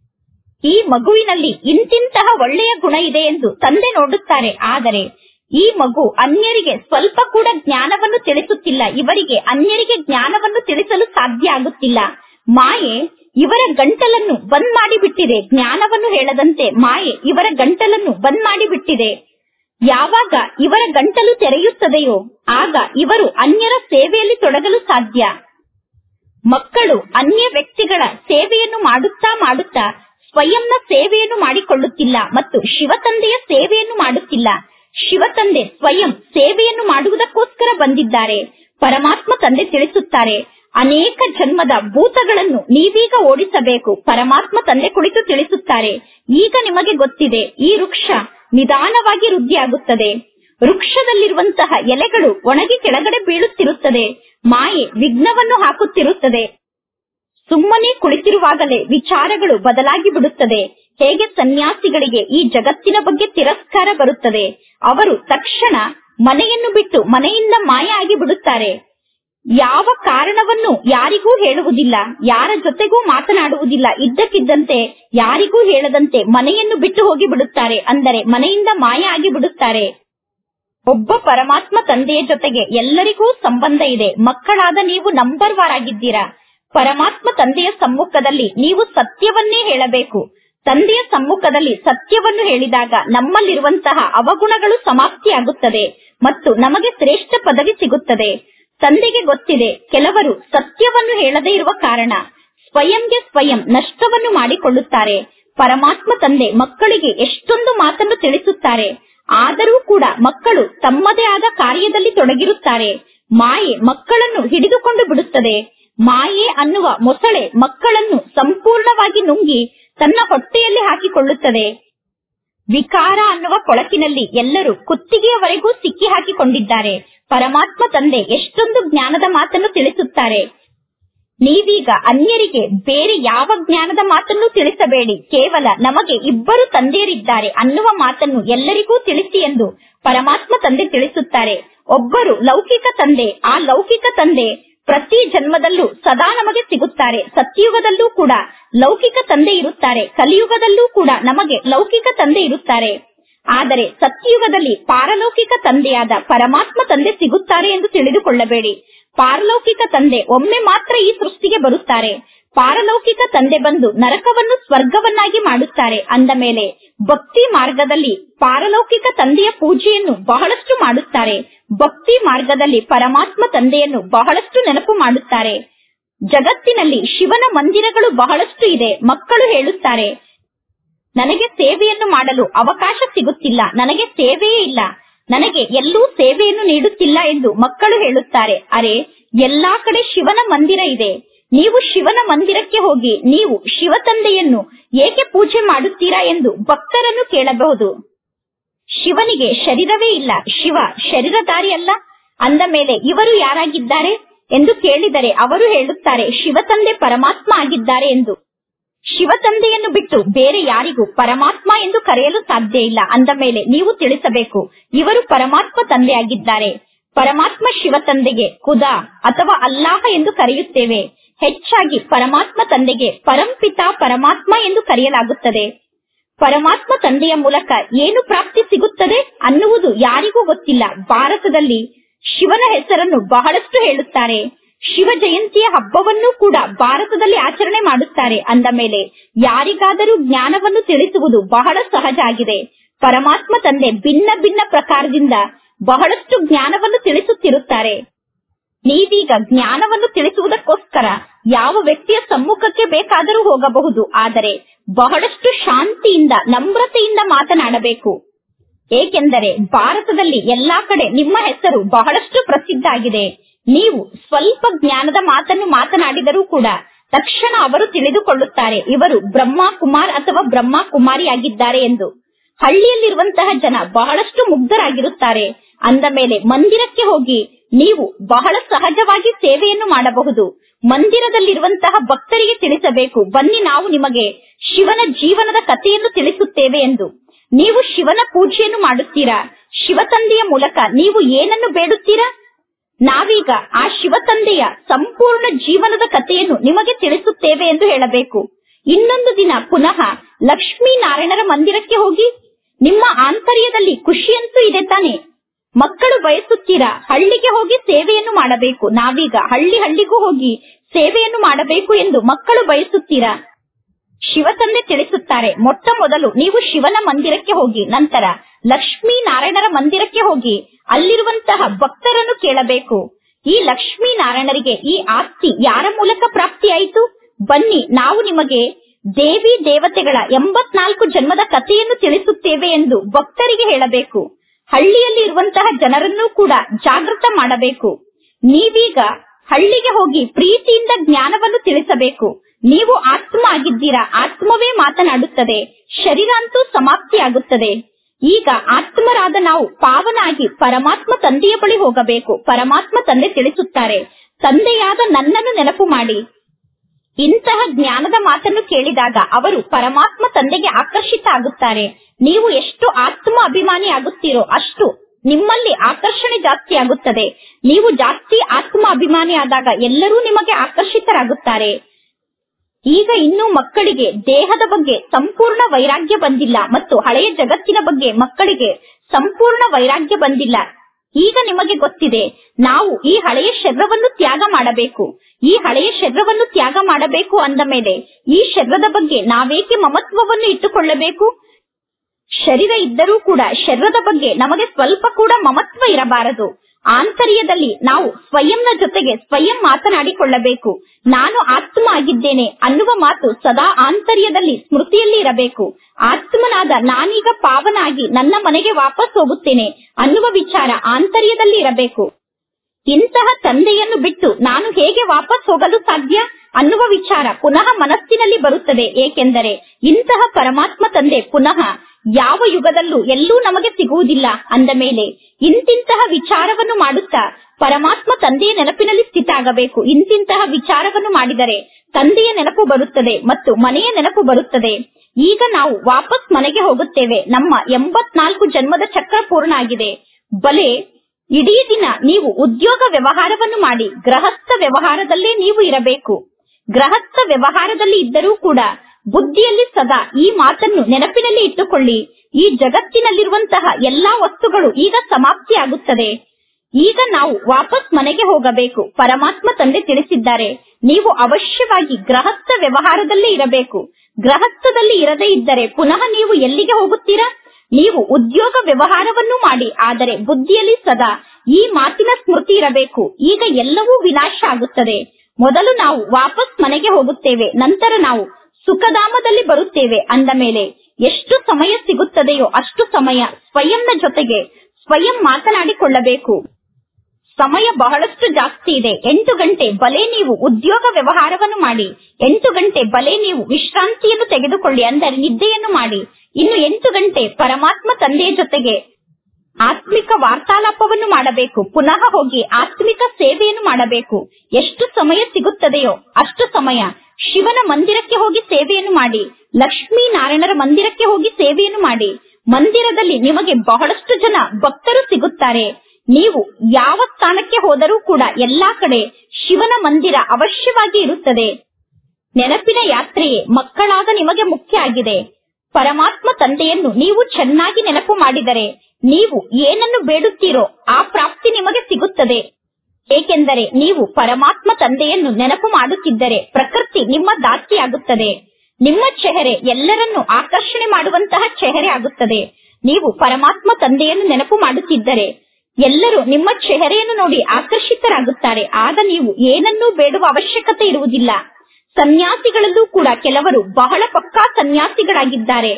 ಈ ಮಗುವಿನಲ್ಲಿ ಇಂತಿಂತಹ ಒಳ್ಳೆಯ ಗುಣ ಇದೆ ಎಂದು ತಂದೆ ನೋಡುತ್ತಾರೆ ಆದರೆ ಈ ಮಗು ಅನ್ಯರಿಗೆ ಸ್ವಲ್ಪ ಕೂಡ ಜ್ಞಾನವನ್ನು ತಿಳಿಸುತ್ತಿಲ್ಲ ಇವರಿಗೆ ಅನ್ಯರಿಗೆ ಜ್ಞಾನವನ್ನು ತಿಳಿಸಲು ಸಾಧ್ಯ ಆಗುತ್ತಿಲ್ಲ ಮಾಯೆ ಇವರ ಗಂಟಲನ್ನು ಬಂದ್ ಮಾಡಿಬಿಟ್ಟಿದೆ ಜ್ಞಾನವನ್ನು ಹೇಳದಂತೆ ಮಾಯೆ ಇವರ ಗಂಟಲನ್ನು ಬಂದ್ ಮಾಡಿಬಿಟ್ಟಿದೆ ಯಾವಾಗ ಇವರ ಗಂಟಲು ತೆರೆಯುತ್ತದೆಯೋ ಆಗ ಇವರು ಅನ್ಯರ ಸೇವೆಯಲ್ಲಿ ತೊಡಗಲು ಸಾಧ್ಯ ಮಕ್ಕಳು ಅನ್ಯ ವ್ಯಕ್ತಿಗಳ ಸೇವೆಯನ್ನು ಮಾಡುತ್ತಾ ಮಾಡುತ್ತಾ ಸ್ವಯಂನ ಸೇವೆಯನ್ನು ಮಾಡಿಕೊಳ್ಳುತ್ತಿಲ್ಲ ಮತ್ತು ಶಿವತಂದೆಯ ಸೇವೆಯನ್ನು ಮಾಡುತ್ತಿಲ್ಲ ಶಿವತಂದೆ ಸ್ವಯಂ ಸೇವೆಯನ್ನು ಮಾಡುವುದಕ್ಕೋಸ್ಕರ ಬಂದಿದ್ದಾರೆ ಪರಮಾತ್ಮ ತಂದೆ ತಿಳಿಸುತ್ತಾರೆ ಅನೇಕ ಜನ್ಮದ ಭೂತಗಳನ್ನು ನೀವೀಗ ಓಡಿಸಬೇಕು ಪರಮಾತ್ಮ ತಂದೆ ಕುಳಿತು ತಿಳಿಸುತ್ತಾರೆ ಈಗ ನಿಮಗೆ ಗೊತ್ತಿದೆ ಈ ವೃಕ್ಷ ನಿಧಾನವಾಗಿ ವೃದ್ಧಿಯಾಗುತ್ತದೆ ವೃಕ್ಷದಲ್ಲಿರುವಂತಹ ಎಲೆಗಳು ಒಣಗಿ ಕೆಳಗಡೆ ಬೀಳುತ್ತಿರುತ್ತದೆ ಮಾಯೆ ವಿಘ್ನವನ್ನು ಹಾಕುತ್ತಿರುತ್ತದೆ ಸುಮ್ಮನೆ ಕುಳಿತಿರುವಾಗಲೇ ವಿಚಾರಗಳು ಬದಲಾಗಿ ಬಿಡುತ್ತದೆ ಹೇಗೆ ಸನ್ಯಾಸಿಗಳಿಗೆ ಈ ಜಗತ್ತಿನ ಬಗ್ಗೆ ತಿರಸ್ಕಾರ ಬರುತ್ತದೆ ಅವರು ತಕ್ಷಣ ಮನೆಯನ್ನು ಬಿಟ್ಟು ಮನೆಯಿಂದ ಮಾಯ ಆಗಿ ಬಿಡುತ್ತಾರೆ ಯಾವ ಕಾರಣವನ್ನು ಯಾರಿಗೂ ಹೇಳುವುದಿಲ್ಲ ಯಾರ ಜೊತೆಗೂ ಮಾತನಾಡುವುದಿಲ್ಲ ಇದ್ದಕ್ಕಿದ್ದಂತೆ ಯಾರಿಗೂ ಹೇಳದಂತೆ ಮನೆಯನ್ನು ಬಿಟ್ಟು ಹೋಗಿ ಬಿಡುತ್ತಾರೆ ಅಂದರೆ ಮನೆಯಿಂದ ಮಾಯ ಆಗಿ ಬಿಡುತ್ತಾರೆ ಒಬ್ಬ ಪರಮಾತ್ಮ ತಂದೆಯ ಜೊತೆಗೆ ಎಲ್ಲರಿಗೂ ಸಂಬಂಧ ಇದೆ ಮಕ್ಕಳಾದ ನೀವು ನಂಬರ್ ವಾರ್ ಆಗಿದ್ದೀರಾ ಪರಮಾತ್ಮ ತಂದೆಯ ಸಮ್ಮುಖದಲ್ಲಿ ನೀವು ಸತ್ಯವನ್ನೇ ಹೇಳಬೇಕು ತಂದೆಯ ಸಮ್ಮುಖದಲ್ಲಿ ಸತ್ಯವನ್ನು ಹೇಳಿದಾಗ ನಮ್ಮಲ್ಲಿರುವಂತಹ ಅವಗುಣಗಳು ಸಮಾಪ್ತಿಯಾಗುತ್ತದೆ ಮತ್ತು ನಮಗೆ ಶ್ರೇಷ್ಠ ಪದವಿ ಸಿಗುತ್ತದೆ ತಂದೆಗೆ ಗೊತ್ತಿದೆ ಕೆಲವರು ಸತ್ಯವನ್ನು ಹೇಳದೇ ಇರುವ ಕಾರಣ ಸ್ವಯಂಗೆ ಸ್ವಯಂ ನಷ್ಟವನ್ನು ಮಾಡಿಕೊಳ್ಳುತ್ತಾರೆ ಪರಮಾತ್ಮ ತಂದೆ ಮಕ್ಕಳಿಗೆ ಎಷ್ಟೊಂದು ಮಾತನ್ನು ತಿಳಿಸುತ್ತಾರೆ ಆದರೂ ಕೂಡ ಮಕ್ಕಳು ತಮ್ಮದೇ ಆದ ಕಾರ್ಯದಲ್ಲಿ ತೊಡಗಿರುತ್ತಾರೆ ಮಾಯೆ ಮಕ್ಕಳನ್ನು ಹಿಡಿದುಕೊಂಡು ಬಿಡುತ್ತದೆ ಮಾಯೆ ಅನ್ನುವ ಮೊಸಳೆ ಮಕ್ಕಳನ್ನು ಸಂಪೂರ್ಣವಾಗಿ ನುಂಗಿ ತನ್ನ ಹೊಟ್ಟೆಯಲ್ಲಿ ಹಾಕಿಕೊಳ್ಳುತ್ತದೆ ವಿಕಾರ ಅನ್ನುವ ಕೊಳಕಿನಲ್ಲಿ ಎಲ್ಲರೂ ಕುತ್ತಿಗೆಯವರೆಗೂ ಸಿಕ್ಕಿ ಹಾಕಿಕೊಂಡಿದ್ದಾರೆ ಪರಮಾತ್ಮ ತಂದೆ ಎಷ್ಟೊಂದು ಜ್ಞಾನದ ಮಾತನ್ನು ತಿಳಿಸುತ್ತಾರೆ ನೀವೀಗ ಅನ್ಯರಿಗೆ ಬೇರೆ ಯಾವ ಜ್ಞಾನದ ಮಾತನ್ನು ತಿಳಿಸಬೇಡಿ ಕೇವಲ ನಮಗೆ ಇಬ್ಬರು ತಂದೆಯರಿದ್ದಾರೆ ಅನ್ನುವ ಮಾತನ್ನು ಎಲ್ಲರಿಗೂ ತಿಳಿಸಿ ಎಂದು ಪರಮಾತ್ಮ ತಂದೆ ತಿಳಿಸುತ್ತಾರೆ ಒಬ್ಬರು ಲೌಕಿಕ ತಂದೆ ಆ ಲೌಕಿಕ ತಂದೆ ಪ್ರತಿ ಜನ್ಮದಲ್ಲೂ ಸದಾ ನಮಗೆ ಸಿಗುತ್ತಾರೆ ಸತ್ಯಯುಗದಲ್ಲೂ ಕೂಡ ಲೌಕಿಕ ತಂದೆ ಇರುತ್ತಾರೆ ಕಲಿಯುಗದಲ್ಲೂ ಕೂಡ ನಮಗೆ ಲೌಕಿಕ ತಂದೆ ಇರುತ್ತಾರೆ ಆದರೆ ಸತ್ಯಯುಗದಲ್ಲಿ ಪಾರಲೌಕಿಕ ತಂದೆಯಾದ ಪರಮಾತ್ಮ ತಂದೆ ಸಿಗುತ್ತಾರೆ ಎಂದು ತಿಳಿದುಕೊಳ್ಳಬೇಡಿ ಪಾರಲೌಕಿಕ ತಂದೆ ಒಮ್ಮೆ ಮಾತ್ರ ಈ ಸೃಷ್ಟಿಗೆ ಬರುತ್ತಾರೆ ಪಾರಲೌಕಿಕ ತಂದೆ ಬಂದು ನರಕವನ್ನು ಸ್ವರ್ಗವನ್ನಾಗಿ ಮಾಡುತ್ತಾರೆ ಅಂದ ಮೇಲೆ ಭಕ್ತಿ ಮಾರ್ಗದಲ್ಲಿ ಪಾರಲೌಕಿಕ ತಂದೆಯ ಪೂಜೆಯನ್ನು ಬಹಳಷ್ಟು ಮಾಡುತ್ತಾರೆ ಭಕ್ತಿ ಮಾರ್ಗದಲ್ಲಿ ಪರಮಾತ್ಮ ತಂದೆಯನ್ನು ಬಹಳಷ್ಟು ನೆನಪು ಮಾಡುತ್ತಾರೆ ಜಗತ್ತಿನಲ್ಲಿ ಶಿವನ ಮಂದಿರಗಳು ಬಹಳಷ್ಟು ಇದೆ ಮಕ್ಕಳು ಹೇಳುತ್ತಾರೆ ನನಗೆ ಸೇವೆಯನ್ನು ಮಾಡಲು ಅವಕಾಶ ಸಿಗುತ್ತಿಲ್ಲ ನನಗೆ ಸೇವೆಯೇ ಇಲ್ಲ ನನಗೆ ಎಲ್ಲೂ ಸೇವೆಯನ್ನು ನೀಡುತ್ತಿಲ್ಲ ಎಂದು ಮಕ್ಕಳು ಹೇಳುತ್ತಾರೆ ಅರೆ ಎಲ್ಲಾ ಕಡೆ ಶಿವನ ಮಂದಿರ ಇದೆ ನೀವು ಶಿವನ ಮಂದಿರಕ್ಕೆ ಹೋಗಿ ನೀವು ಶಿವ ತಂದೆಯನ್ನು ಏಕೆ ಪೂಜೆ ಮಾಡುತ್ತೀರಾ ಎಂದು ಭಕ್ತರನ್ನು ಕೇಳಬಹುದು ಶಿವನಿಗೆ ಶರೀರವೇ ಇಲ್ಲ ಶಿವ ಶರೀರಧಾರಿ ಅಲ್ಲ ಅಂದ ಮೇಲೆ ಇವರು ಯಾರಾಗಿದ್ದಾರೆ ಎಂದು ಕೇಳಿದರೆ ಅವರು ಹೇಳುತ್ತಾರೆ ಶಿವತಂದೆ ಪರಮಾತ್ಮ ಆಗಿದ್ದಾರೆ ಎಂದು ಶಿವತಂದೆಯನ್ನು ಬಿಟ್ಟು ಬೇರೆ ಯಾರಿಗೂ ಪರಮಾತ್ಮ ಎಂದು ಕರೆಯಲು ಸಾಧ್ಯ ಇಲ್ಲ ಅಂದ ಮೇಲೆ ನೀವು ತಿಳಿಸಬೇಕು ಇವರು ಪರಮಾತ್ಮ ತಂದೆಯಾಗಿದ್ದಾರೆ ಪರಮಾತ್ಮ ಶಿವತಂದೆಗೆ ಖುದಾ ಅಥವಾ ಅಲ್ಲಾಹ ಎಂದು ಕರೆಯುತ್ತೇವೆ ಹೆಚ್ಚಾಗಿ ಪರಮಾತ್ಮ ತಂದೆಗೆ ಪರಂಪಿತ ಪರಮಾತ್ಮ ಎಂದು ಕರೆಯಲಾಗುತ್ತದೆ ಪರಮಾತ್ಮ ತಂದೆಯ ಮೂಲಕ ಏನು ಪ್ರಾಪ್ತಿ ಸಿಗುತ್ತದೆ ಅನ್ನುವುದು ಯಾರಿಗೂ ಗೊತ್ತಿಲ್ಲ ಭಾರತದಲ್ಲಿ ಶಿವನ ಹೆಸರನ್ನು ಬಹಳಷ್ಟು ಹೇಳುತ್ತಾರೆ ಶಿವ ಜಯಂತಿಯ ಹಬ್ಬವನ್ನೂ ಕೂಡ ಭಾರತದಲ್ಲಿ ಆಚರಣೆ ಮಾಡುತ್ತಾರೆ ಅಂದ ಮೇಲೆ ಯಾರಿಗಾದರೂ ಜ್ಞಾನವನ್ನು ತಿಳಿಸುವುದು ಬಹಳ ಸಹಜ ಆಗಿದೆ ಪರಮಾತ್ಮ ತಂದೆ ಭಿನ್ನ ಭಿನ್ನ ಪ್ರಕಾರದಿಂದ ಬಹಳಷ್ಟು ಜ್ಞಾನವನ್ನು ತಿಳಿಸುತ್ತಿರುತ್ತಾರೆ ನೀವೀಗ ಜ್ಞಾನವನ್ನು ತಿಳಿಸುವುದಕ್ಕೋಸ್ಕರ ಯಾವ ವ್ಯಕ್ತಿಯ ಸಮ್ಮುಖಕ್ಕೆ ಬೇಕಾದರೂ ಹೋಗಬಹುದು ಆದರೆ ಬಹಳಷ್ಟು ಶಾಂತಿಯಿಂದ ನಮ್ರತೆಯಿಂದ ಮಾತನಾಡಬೇಕು ಏಕೆಂದರೆ ಭಾರತದಲ್ಲಿ ಎಲ್ಲಾ ಕಡೆ ನಿಮ್ಮ ಹೆಸರು ಬಹಳಷ್ಟು ಪ್ರಸಿದ್ಧ ಆಗಿದೆ ನೀವು ಸ್ವಲ್ಪ ಜ್ಞಾನದ ಮಾತನ್ನು ಮಾತನಾಡಿದರೂ ಕೂಡ ತಕ್ಷಣ ಅವರು ತಿಳಿದುಕೊಳ್ಳುತ್ತಾರೆ ಇವರು ಬ್ರಹ್ಮ ಕುಮಾರ್ ಅಥವಾ ಬ್ರಹ್ಮ ಕುಮಾರಿಯಾಗಿದ್ದಾರೆ ಎಂದು ಹಳ್ಳಿಯಲ್ಲಿರುವಂತಹ ಜನ ಬಹಳಷ್ಟು ಮುಗ್ಧರಾಗಿರುತ್ತಾರೆ ಅಂದ ಮೇಲೆ ಮಂದಿರಕ್ಕೆ ಹೋಗಿ ನೀವು ಬಹಳ ಸಹಜವಾಗಿ ಸೇವೆಯನ್ನು ಮಾಡಬಹುದು ಮಂದಿರದಲ್ಲಿರುವಂತಹ ಭಕ್ತರಿಗೆ ತಿಳಿಸಬೇಕು ಬನ್ನಿ ನಾವು ನಿಮಗೆ ಶಿವನ ಜೀವನದ ಕಥೆಯನ್ನು ತಿಳಿಸುತ್ತೇವೆ ಎಂದು ನೀವು ಶಿವನ ಪೂಜೆಯನ್ನು ಮಾಡುತ್ತೀರಾ ಶಿವತಂದೆಯ ಮೂಲಕ ನೀವು ಏನನ್ನು ಬೇಡುತ್ತೀರಾ ನಾವೀಗ ಆ ಶಿವತಂದೆಯ ಸಂಪೂರ್ಣ ಜೀವನದ ಕಥೆಯನ್ನು ನಿಮಗೆ ತಿಳಿಸುತ್ತೇವೆ ಎಂದು ಹೇಳಬೇಕು ಇನ್ನೊಂದು ದಿನ ಪುನಃ ಲಕ್ಷ್ಮೀ ನಾರಾಯಣರ ಮಂದಿರಕ್ಕೆ ಹೋಗಿ ನಿಮ್ಮ ಆಂತರ್ಯದಲ್ಲಿ ಖುಷಿಯಂತೂ ಇದೆ ತಾನೆ ಮಕ್ಕಳು ಬಯಸುತ್ತೀರಾ ಹಳ್ಳಿಗೆ ಹೋಗಿ ಸೇವೆಯನ್ನು ಮಾಡಬೇಕು ನಾವೀಗ ಹಳ್ಳಿ ಹಳ್ಳಿಗೂ ಹೋಗಿ ಸೇವೆಯನ್ನು ಮಾಡಬೇಕು ಎಂದು ಮಕ್ಕಳು ಬಯಸುತ್ತೀರಾ ಶಿವತಂದೆ ತಿಳಿಸುತ್ತಾರೆ ಮೊಟ್ಟ ಮೊದಲು ನೀವು ಶಿವನ ಮಂದಿರಕ್ಕೆ ಹೋಗಿ ನಂತರ ಲಕ್ಷ್ಮೀ ನಾರಾಯಣರ ಮಂದಿರಕ್ಕೆ ಹೋಗಿ ಅಲ್ಲಿರುವಂತಹ ಭಕ್ತರನ್ನು ಕೇಳಬೇಕು ಈ ಲಕ್ಷ್ಮೀ ನಾರಾಯಣರಿಗೆ ಈ ಆಸ್ತಿ ಯಾರ ಮೂಲಕ ಪ್ರಾಪ್ತಿಯಾಯಿತು ಬನ್ನಿ ನಾವು ನಿಮಗೆ ದೇವಿ ದೇವತೆಗಳ ಎಂಬತ್ನಾಲ್ಕು ಜನ್ಮದ ಕಥೆಯನ್ನು ತಿಳಿಸುತ್ತೇವೆ ಎಂದು ಭಕ್ತರಿಗೆ ಹೇಳಬೇಕು ಹಳ್ಳಿಯಲ್ಲಿ ಇರುವಂತಹ ಜನರನ್ನೂ ಕೂಡ ಜಾಗೃತ ಮಾಡಬೇಕು ನೀವೀಗ ಹಳ್ಳಿಗೆ ಹೋಗಿ ಪ್ರೀತಿಯಿಂದ ಜ್ಞಾನವನ್ನು ತಿಳಿಸಬೇಕು ನೀವು ಆತ್ಮ ಆಗಿದ್ದೀರಾ ಆತ್ಮವೇ ಮಾತನಾಡುತ್ತದೆ ಶರೀರ ಅಂತೂ ಸಮಾಪ್ತಿಯಾಗುತ್ತದೆ ಈಗ ಆತ್ಮರಾದ ನಾವು ಪಾವನಾಗಿ ಪರಮಾತ್ಮ ತಂದೆಯ ಬಳಿ ಹೋಗಬೇಕು ಪರಮಾತ್ಮ ತಂದೆ ತಿಳಿಸುತ್ತಾರೆ ತಂದೆಯಾದ ನನ್ನನ್ನು ನೆನಪು ಮಾಡಿ ಇಂತಹ ಜ್ಞಾನದ ಮಾತನ್ನು ಕೇಳಿದಾಗ ಅವರು ಪರಮಾತ್ಮ ತಂದೆಗೆ ಆಕರ್ಷಿತ ಆಗುತ್ತಾರೆ ನೀವು ಎಷ್ಟು ಆತ್ಮ ಅಭಿಮಾನಿ ಆಗುತ್ತೀರೋ ಅಷ್ಟು ನಿಮ್ಮಲ್ಲಿ ಆಕರ್ಷಣೆ ಜಾಸ್ತಿ ಆಗುತ್ತದೆ ನೀವು ಜಾಸ್ತಿ ಆತ್ಮ ಅಭಿಮಾನಿ ಆದಾಗ ಎಲ್ಲರೂ ನಿಮಗೆ ಆಕರ್ಷಿತರಾಗುತ್ತಾರೆ ಈಗ ಇನ್ನೂ ಮಕ್ಕಳಿಗೆ ದೇಹದ ಬಗ್ಗೆ ಸಂಪೂರ್ಣ ವೈರಾಗ್ಯ ಬಂದಿಲ್ಲ ಮತ್ತು ಹಳೆಯ ಜಗತ್ತಿನ ಬಗ್ಗೆ ಮಕ್ಕಳಿಗೆ ಸಂಪೂರ್ಣ ವೈರಾಗ್ಯ ಬಂದಿಲ್ಲ ಈಗ ನಿಮಗೆ ಗೊತ್ತಿದೆ ನಾವು ಈ ಹಳೆಯ ಶರೀರವನ್ನು ತ್ಯಾಗ ಮಾಡಬೇಕು ಈ ಹಳೆಯ ಶರೀರವನ್ನು ತ್ಯಾಗ ಮಾಡಬೇಕು ಅಂದ ಮೇಲೆ ಈ ಶರೀರದ ಬಗ್ಗೆ ನಾವೇಕೆ ಮಮತ್ವವನ್ನು ಇಟ್ಟುಕೊಳ್ಳಬೇಕು ಶರೀರ ಇದ್ದರೂ ಕೂಡ ಶರೀರದ ಬಗ್ಗೆ ನಮಗೆ ಸ್ವಲ್ಪ ಕೂಡ ಮಮತ್ವ ಇರಬಾರದು ಆಂತರ್ಯದಲ್ಲಿ ನಾವು ಸ್ವಯಂನ ಜೊತೆಗೆ ಸ್ವಯಂ ಮಾತನಾಡಿಕೊಳ್ಳಬೇಕು ನಾನು ಆತ್ಮ ಆಗಿದ್ದೇನೆ ಅನ್ನುವ ಮಾತು ಸದಾ ಆಂತರ್ಯದಲ್ಲಿ ಸ್ಮೃತಿಯಲ್ಲಿ ಇರಬೇಕು ಆತ್ಮನಾದ ನಾನೀಗ ಪಾವನಾಗಿ ನನ್ನ ಮನೆಗೆ ವಾಪಸ್ ಹೋಗುತ್ತೇನೆ ಅನ್ನುವ ವಿಚಾರ ಆಂತರ್ಯದಲ್ಲಿ ಇರಬೇಕು ಇಂತಹ ತಂದೆಯನ್ನು ಬಿಟ್ಟು ನಾನು ಹೇಗೆ ವಾಪಸ್ ಹೋಗಲು ಸಾಧ್ಯ ಅನ್ನುವ ವಿಚಾರ ಪುನಃ ಮನಸ್ಸಿನಲ್ಲಿ ಬರುತ್ತದೆ ಏಕೆಂದರೆ ಇಂತಹ ಪರಮಾತ್ಮ ತಂದೆ ಪುನಃ ಯಾವ ಯುಗದಲ್ಲೂ ಎಲ್ಲೂ ನಮಗೆ ಸಿಗುವುದಿಲ್ಲ ಅಂದ ಮೇಲೆ ಇಂತಿಂತಹ ವಿಚಾರವನ್ನು ಮಾಡುತ್ತಾ ಪರಮಾತ್ಮ ತಂದೆಯ ನೆನಪಿನಲ್ಲಿ ಸ್ಥಿತ ಆಗಬೇಕು ಇಂತಿಂತಹ ವಿಚಾರವನ್ನು ಮಾಡಿದರೆ ತಂದೆಯ ನೆನಪು ಬರುತ್ತದೆ ಮತ್ತು ಮನೆಯ ನೆನಪು ಬರುತ್ತದೆ ಈಗ ನಾವು ವಾಪಸ್ ಮನೆಗೆ ಹೋಗುತ್ತೇವೆ ನಮ್ಮ ಎಂಬತ್ನಾಲ್ಕು ಜನ್ಮದ ಚಕ್ರ ಪೂರ್ಣ ಆಗಿದೆ ಬಲೆ ಇಡೀ ದಿನ ನೀವು ಉದ್ಯೋಗ ವ್ಯವಹಾರವನ್ನು ಮಾಡಿ ಗೃಹಸ್ಥ ವ್ಯವಹಾರದಲ್ಲೇ ನೀವು ಇರಬೇಕು ಗೃಹಸ್ಥ ವ್ಯವಹಾರದಲ್ಲಿ ಇದ್ದರೂ ಕೂಡ ಬುದ್ಧಿಯಲ್ಲಿ ಸದಾ ಈ ಮಾತನ್ನು ನೆನಪಿನಲ್ಲಿ ಇಟ್ಟುಕೊಳ್ಳಿ ಈ ಜಗತ್ತಿನಲ್ಲಿರುವಂತಹ ಎಲ್ಲಾ ವಸ್ತುಗಳು ಈಗ ಸಮಾಪ್ತಿಯಾಗುತ್ತದೆ ಈಗ ನಾವು ವಾಪಸ್ ಮನೆಗೆ ಹೋಗಬೇಕು ಪರಮಾತ್ಮ ತಂದೆ ತಿಳಿಸಿದ್ದಾರೆ ನೀವು ಅವಶ್ಯವಾಗಿ ಗೃಹಸ್ಥ ವ್ಯವಹಾರದಲ್ಲೇ ಇರಬೇಕು ಗೃಹಸ್ಥದಲ್ಲಿ ಇರದೇ ಇದ್ದರೆ ಪುನಃ ನೀವು ಎಲ್ಲಿಗೆ ಹೋಗುತ್ತೀರಾ ನೀವು ಉದ್ಯೋಗ ವ್ಯವಹಾರವನ್ನು ಮಾಡಿ ಆದರೆ ಬುದ್ಧಿಯಲ್ಲಿ ಸದಾ ಈ ಮಾತಿನ ಸ್ಮೃತಿ ಇರಬೇಕು ಈಗ ಎಲ್ಲವೂ ವಿನಾಶ ಆಗುತ್ತದೆ ಮೊದಲು ನಾವು ವಾಪಸ್ ಮನೆಗೆ ಹೋಗುತ್ತೇವೆ ನಂತರ ನಾವು ಸುಖಧಾಮದಲ್ಲಿ ಬರುತ್ತೇವೆ ಅಂದ ಮೇಲೆ ಎಷ್ಟು ಸಮಯ ಸಿಗುತ್ತದೆಯೋ ಅಷ್ಟು ಸಮಯ ಸ್ವಯಂನ ಜೊತೆಗೆ ಸ್ವಯಂ ಮಾತನಾಡಿಕೊಳ್ಳಬೇಕು ಸಮಯ ಬಹಳಷ್ಟು ಜಾಸ್ತಿ ಇದೆ ಎಂಟು ಗಂಟೆ ಬಲೆ ನೀವು ಉದ್ಯೋಗ ವ್ಯವಹಾರವನ್ನು ಮಾಡಿ ಎಂಟು ಗಂಟೆ ಬಲೆ ನೀವು ವಿಶ್ರಾಂತಿಯನ್ನು ತೆಗೆದುಕೊಳ್ಳಿ ಅಂದರೆ ನಿದ್ದೆಯನ್ನು ಮಾಡಿ ಇನ್ನು ಎಂಟು ಗಂಟೆ ಪರಮಾತ್ಮ ತಂದೆಯ ಜೊತೆಗೆ ಆತ್ಮಿಕ ವಾರ್ತಾಲಾಪವನ್ನು ಮಾಡಬೇಕು ಪುನಃ ಹೋಗಿ ಆತ್ಮಿಕ ಸೇವೆಯನ್ನು ಮಾಡಬೇಕು ಎಷ್ಟು ಸಮಯ ಸಿಗುತ್ತದೆಯೋ ಅಷ್ಟು ಸಮಯ ಶಿವನ ಮಂದಿರಕ್ಕೆ ಹೋಗಿ ಸೇವೆಯನ್ನು ಮಾಡಿ ಲಕ್ಷ್ಮೀ ನಾರಾಯಣರ ಮಂದಿರಕ್ಕೆ ಹೋಗಿ ಸೇವೆಯನ್ನು ಮಾಡಿ ಮಂದಿರದಲ್ಲಿ ನಿಮಗೆ ಬಹಳಷ್ಟು ಜನ ಭಕ್ತರು ಸಿಗುತ್ತಾರೆ ನೀವು ಯಾವ ಸ್ಥಾನಕ್ಕೆ ಹೋದರೂ ಕೂಡ ಎಲ್ಲಾ ಕಡೆ ಶಿವನ ಮಂದಿರ ಅವಶ್ಯವಾಗಿ ಇರುತ್ತದೆ ನೆನಪಿನ ಯಾತ್ರೆಯೇ ಮಕ್ಕಳಾಗ ನಿಮಗೆ ಮುಖ್ಯ ಆಗಿದೆ ಪರಮಾತ್ಮ ತಂದೆಯನ್ನು ನೀವು ಚೆನ್ನಾಗಿ ನೆನಪು ಮಾಡಿದರೆ ನೀವು ಏನನ್ನು ಬೇಡುತ್ತೀರೋ ಆ ಪ್ರಾಪ್ತಿ ನಿಮಗೆ ಸಿಗುತ್ತದೆ ಏಕೆಂದರೆ ನೀವು ಪರಮಾತ್ಮ ತಂದೆಯನ್ನು ನೆನಪು ಮಾಡುತ್ತಿದ್ದರೆ ಪ್ರಕೃತಿ ನಿಮ್ಮ ದಾಸಿಯಾಗುತ್ತದೆ ನಿಮ್ಮ ಚೆಹರೆ ಎಲ್ಲರನ್ನು ಆಕರ್ಷಣೆ ಮಾಡುವಂತಹ ಚೆಹರೆ ಆಗುತ್ತದೆ ನೀವು ಪರಮಾತ್ಮ ತಂದೆಯನ್ನು ನೆನಪು ಮಾಡುತ್ತಿದ್ದರೆ ಎಲ್ಲರೂ ನಿಮ್ಮ ಚೆಹರೆಯನ್ನು ನೋಡಿ ಆಕರ್ಷಿತರಾಗುತ್ತಾರೆ ಆಗ ನೀವು ಏನನ್ನೂ ಬೇಡುವ ಅವಶ್ಯಕತೆ ಇರುವುದಿಲ್ಲ ಸನ್ಯಾಸಿಗಳಲ್ಲೂ ಕೂಡ ಕೆಲವರು ಬಹಳ ಪಕ್ಕಾ ಸನ್ಯಾಸಿಗಳಾಗಿದ್ದಾರೆ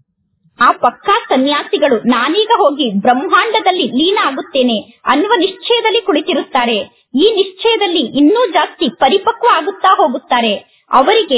ಆ ಪಕ್ಕಾ ಸನ್ಯಾಸಿಗಳು ನಾನೀಗ ಹೋಗಿ ಬ್ರಹ್ಮಾಂಡದಲ್ಲಿ ಲೀನ ಆಗುತ್ತೇನೆ ಅನ್ನುವ ನಿಶ್ಚಯದಲ್ಲಿ ಕುಳಿತಿರುತ್ತಾರೆ ಈ ನಿಶ್ಚಯದಲ್ಲಿ ಇನ್ನೂ ಜಾಸ್ತಿ ಪರಿಪಕ್ವ ಆಗುತ್ತಾ ಹೋಗುತ್ತಾರೆ ಅವರಿಗೆ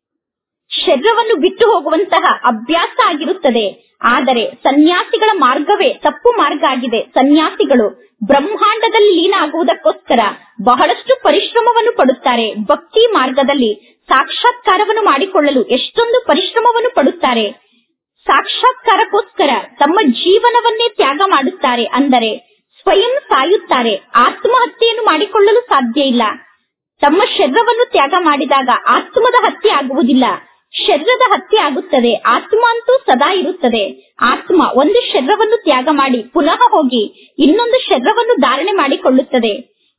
ಶರೀರವನ್ನು ಬಿಟ್ಟು ಹೋಗುವಂತಹ ಅಭ್ಯಾಸ ಆಗಿರುತ್ತದೆ ಆದರೆ ಸನ್ಯಾಸಿಗಳ ಮಾರ್ಗವೇ ತಪ್ಪು ಮಾರ್ಗ ಆಗಿದೆ ಸನ್ಯಾಸಿಗಳು ಬ್ರಹ್ಮಾಂಡದಲ್ಲಿ ಲೀನ ಆಗುವುದಕ್ಕೋಸ್ಕರ ಬಹಳಷ್ಟು ಪರಿಶ್ರಮವನ್ನು ಪಡುತ್ತಾರೆ ಭಕ್ತಿ ಮಾರ್ಗದಲ್ಲಿ ಸಾಕ್ಷಾತ್ಕಾರವನ್ನು ಮಾಡಿಕೊಳ್ಳಲು ಎಷ್ಟೊಂದು ಪರಿಶ್ರಮವನ್ನು ಪಡುತ್ತಾರೆ ಸಾಕ್ಷಾತ್ಕಾರಕ್ಕೋಸ್ಕರ ತಮ್ಮ ಜೀವನವನ್ನೇ ತ್ಯಾಗ ಮಾಡುತ್ತಾರೆ ಅಂದರೆ ಸ್ವಯಂ ಸಾಯುತ್ತಾರೆ ಆತ್ಮಹತ್ಯೆಯನ್ನು ಮಾಡಿಕೊಳ್ಳಲು ಸಾಧ್ಯ ಇಲ್ಲ ತಮ್ಮ ಶರೀರವನ್ನು ತ್ಯಾಗ ಮಾಡಿದಾಗ ಆತ್ಮದ ಹತ್ಯೆ ಆಗುವುದಿಲ್ಲ ಶರೀರದ ಹತ್ಯೆ ಆಗುತ್ತದೆ ಆತ್ಮ ಅಂತೂ ಸದಾ ಇರುತ್ತದೆ ಆತ್ಮ ಒಂದು ಶರೀರವನ್ನು ತ್ಯಾಗ ಮಾಡಿ ಪುನಃ ಹೋಗಿ ಇನ್ನೊಂದು ಶರೀರವನ್ನು ಧಾರಣೆ ಮಾಡಿಕೊಳ್ಳುತ್ತದೆ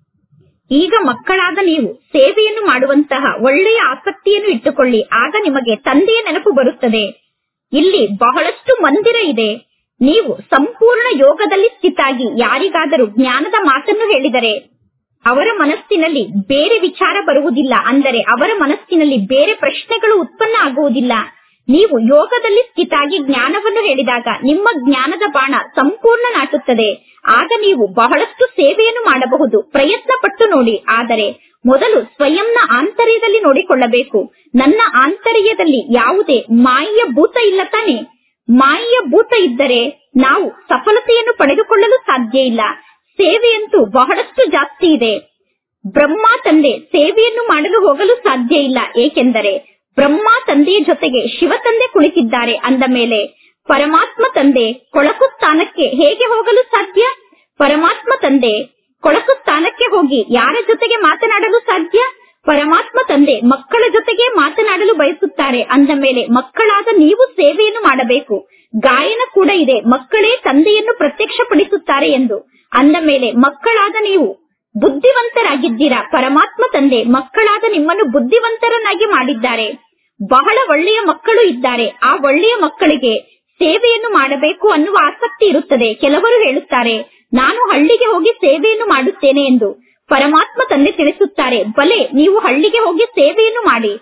ಈಗ ಮಕ್ಕಳಾದ ನೀವು ಸೇವೆಯನ್ನು ಮಾಡುವಂತಹ ಒಳ್ಳೆಯ ಆಸಕ್ತಿಯನ್ನು ಇಟ್ಟುಕೊಳ್ಳಿ ಆಗ ನಿಮಗೆ ತಂದೆಯ ನೆನಪು ಬರುತ್ತದೆ ಇಲ್ಲಿ ಬಹಳಷ್ಟು ಮಂದಿರ ಇದೆ ನೀವು ಸಂಪೂರ್ಣ ಯೋಗದಲ್ಲಿ ಸ್ಥಿತಾಗಿ ಯಾರಿಗಾದರೂ ಜ್ಞಾನದ ಮಾತನ್ನು ಹೇಳಿದರೆ ಅವರ ಮನಸ್ಸಿನಲ್ಲಿ ಬೇರೆ ವಿಚಾರ ಬರುವುದಿಲ್ಲ ಅಂದರೆ ಅವರ ಮನಸ್ಸಿನಲ್ಲಿ ಬೇರೆ ಪ್ರಶ್ನೆಗಳು ಉತ್ಪನ್ನ ಆಗುವುದಿಲ್ಲ ನೀವು ಯೋಗದಲ್ಲಿ ಸ್ಥಿತಾಗಿ ಜ್ಞಾನವನ್ನು ಹೇಳಿದಾಗ ನಿಮ್ಮ ಜ್ಞಾನದ ಬಾಣ ಸಂಪೂರ್ಣ ನಾಟುತ್ತದೆ ಆಗ ನೀವು ಬಹಳಷ್ಟು ಸೇವೆಯನ್ನು ಮಾಡಬಹುದು ಪ್ರಯತ್ನ ಪಟ್ಟು ನೋಡಿ ಆದರೆ ಮೊದಲು ಸ್ವಯಂನ ಆಂತರ್ಯದಲ್ಲಿ ನೋಡಿಕೊಳ್ಳಬೇಕು ನನ್ನ ಆಂತರ್ಯದಲ್ಲಿ ಯಾವುದೇ ಮಾಯಿಯ ಭೂತ ಇಲ್ಲ ತಾನೆ ಮಾಯಿಯ ಭೂತ ಇದ್ದರೆ ನಾವು ಸಫಲತೆಯನ್ನು ಪಡೆದುಕೊಳ್ಳಲು ಸಾಧ್ಯ ಇಲ್ಲ ಸೇವೆಯಂತೂ ಬಹಳಷ್ಟು ಜಾಸ್ತಿ ಇದೆ ಬ್ರಹ್ಮ ತಂದೆ ಸೇವೆಯನ್ನು ಮಾಡಲು ಹೋಗಲು ಸಾಧ್ಯ ಇಲ್ಲ ಏಕೆಂದರೆ ಬ್ರಹ್ಮ ತಂದೆಯ ಜೊತೆಗೆ ಶಿವ ತಂದೆ ಕುಳಿತಿದ್ದಾರೆ ಅಂದ ಮೇಲೆ ಪರಮಾತ್ಮ ತಂದೆ ಕೊಳಕು ಸ್ಥಾನಕ್ಕೆ ಹೇಗೆ ಹೋಗಲು ಸಾಧ್ಯ ಪರಮಾತ್ಮ ತಂದೆ ಕೊಳಕು ಸ್ಥಾನಕ್ಕೆ ಹೋಗಿ ಯಾರ ಜೊತೆಗೆ ಮಾತನಾಡಲು ಸಾಧ್ಯ ಪರಮಾತ್ಮ ತಂದೆ ಮಕ್ಕಳ ಜೊತೆಗೆ ಮಾತನಾಡಲು ಬಯಸುತ್ತಾರೆ ಅಂದ ಮೇಲೆ ಮಕ್ಕಳಾದ ನೀವು ಸೇವೆಯನ್ನು ಮಾಡಬೇಕು ಗಾಯನ ಕೂಡ ಇದೆ ಮಕ್ಕಳೇ ತಂದೆಯನ್ನು ಪ್ರತ್ಯಕ್ಷಪಡಿಸುತ್ತಾರೆ ಎಂದು ಅಂದ ಮೇಲೆ ಮಕ್ಕಳಾದ ನೀವು ಬುದ್ಧಿವಂತರಾಗಿದ್ದೀರಾ ಪರಮಾತ್ಮ ತಂದೆ ಮಕ್ಕಳಾದ ನಿಮ್ಮನ್ನು ಬುದ್ಧಿವಂತರನ್ನಾಗಿ ಮಾಡಿದ್ದಾರೆ ಬಹಳ ಒಳ್ಳೆಯ ಮಕ್ಕಳು ಇದ್ದಾರೆ ಆ ಒಳ್ಳೆಯ ಮಕ್ಕಳಿಗೆ ಸೇವೆಯನ್ನು ಮಾಡಬೇಕು ಅನ್ನುವ ಆಸಕ್ತಿ ಇರುತ್ತದೆ ಕೆಲವರು ಹೇಳುತ್ತಾರೆ ನಾನು ಹಳ್ಳಿಗೆ ಹೋಗಿ ಸೇವೆಯನ್ನು ಮಾಡುತ್ತೇನೆ ಎಂದು ಪರಮಾತ್ಮ ತಂದೆ ತಿಳಿಸುತ್ತಾರೆ ಬಲೆ ನೀವು ಹಳ್ಳಿಗೆ ಹೋಗಿ ಸೇವೆಯನ್ನು ಮಾಡಿ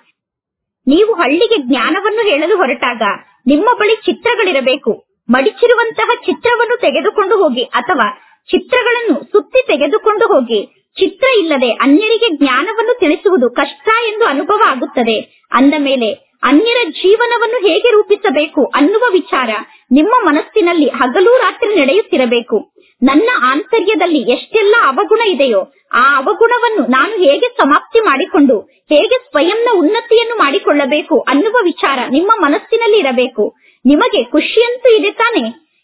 ನೀವು ಹಳ್ಳಿಗೆ ಜ್ಞಾನವನ್ನು ಹೇಳಲು ಹೊರಟಾಗ ನಿಮ್ಮ ಬಳಿ ಚಿತ್ರಗಳಿರಬೇಕು ಮಡಿಚಿರುವಂತಹ ಚಿತ್ರವನ್ನು ತೆಗೆದುಕೊಂಡು ಹೋಗಿ ಅಥವಾ ಚಿತ್ರಗಳನ್ನು ಸುತ್ತಿ ತೆಗೆದುಕೊಂಡು ಹೋಗಿ ಚಿತ್ರ ಇಲ್ಲದೆ ಅನ್ಯರಿಗೆ ಜ್ಞಾನವನ್ನು ತಿಳಿಸುವುದು ಕಷ್ಟ ಎಂದು ಅನುಭವ ಆಗುತ್ತದೆ ಅಂದ ಮೇಲೆ ಅನ್ಯರ ಜೀವನವನ್ನು ಹೇಗೆ ರೂಪಿಸಬೇಕು ಅನ್ನುವ ವಿಚಾರ ನಿಮ್ಮ ಮನಸ್ಸಿನಲ್ಲಿ ಹಗಲು ರಾತ್ರಿ ನಡೆಯುತ್ತಿರಬೇಕು ನನ್ನ ಆಂತರ್ಯದಲ್ಲಿ ಎಷ್ಟೆಲ್ಲ ಅವಗುಣ ಇದೆಯೋ ಆ ಅವಗುಣವನ್ನು ನಾನು ಹೇಗೆ ಸಮಾಪ್ತಿ ಮಾಡಿಕೊಂಡು ಹೇಗೆ ಸ್ವಯಂನ ಉನ್ನತಿಯನ್ನು ಮಾಡಿಕೊಳ್ಳಬೇಕು ಅನ್ನುವ ವಿಚಾರ ನಿಮ್ಮ ಮನಸ್ಸಿನಲ್ಲಿ ಇರಬೇಕು ನಿಮಗೆ ಖುಷಿಯಂತೂ ಇದೆ ತಾನೆ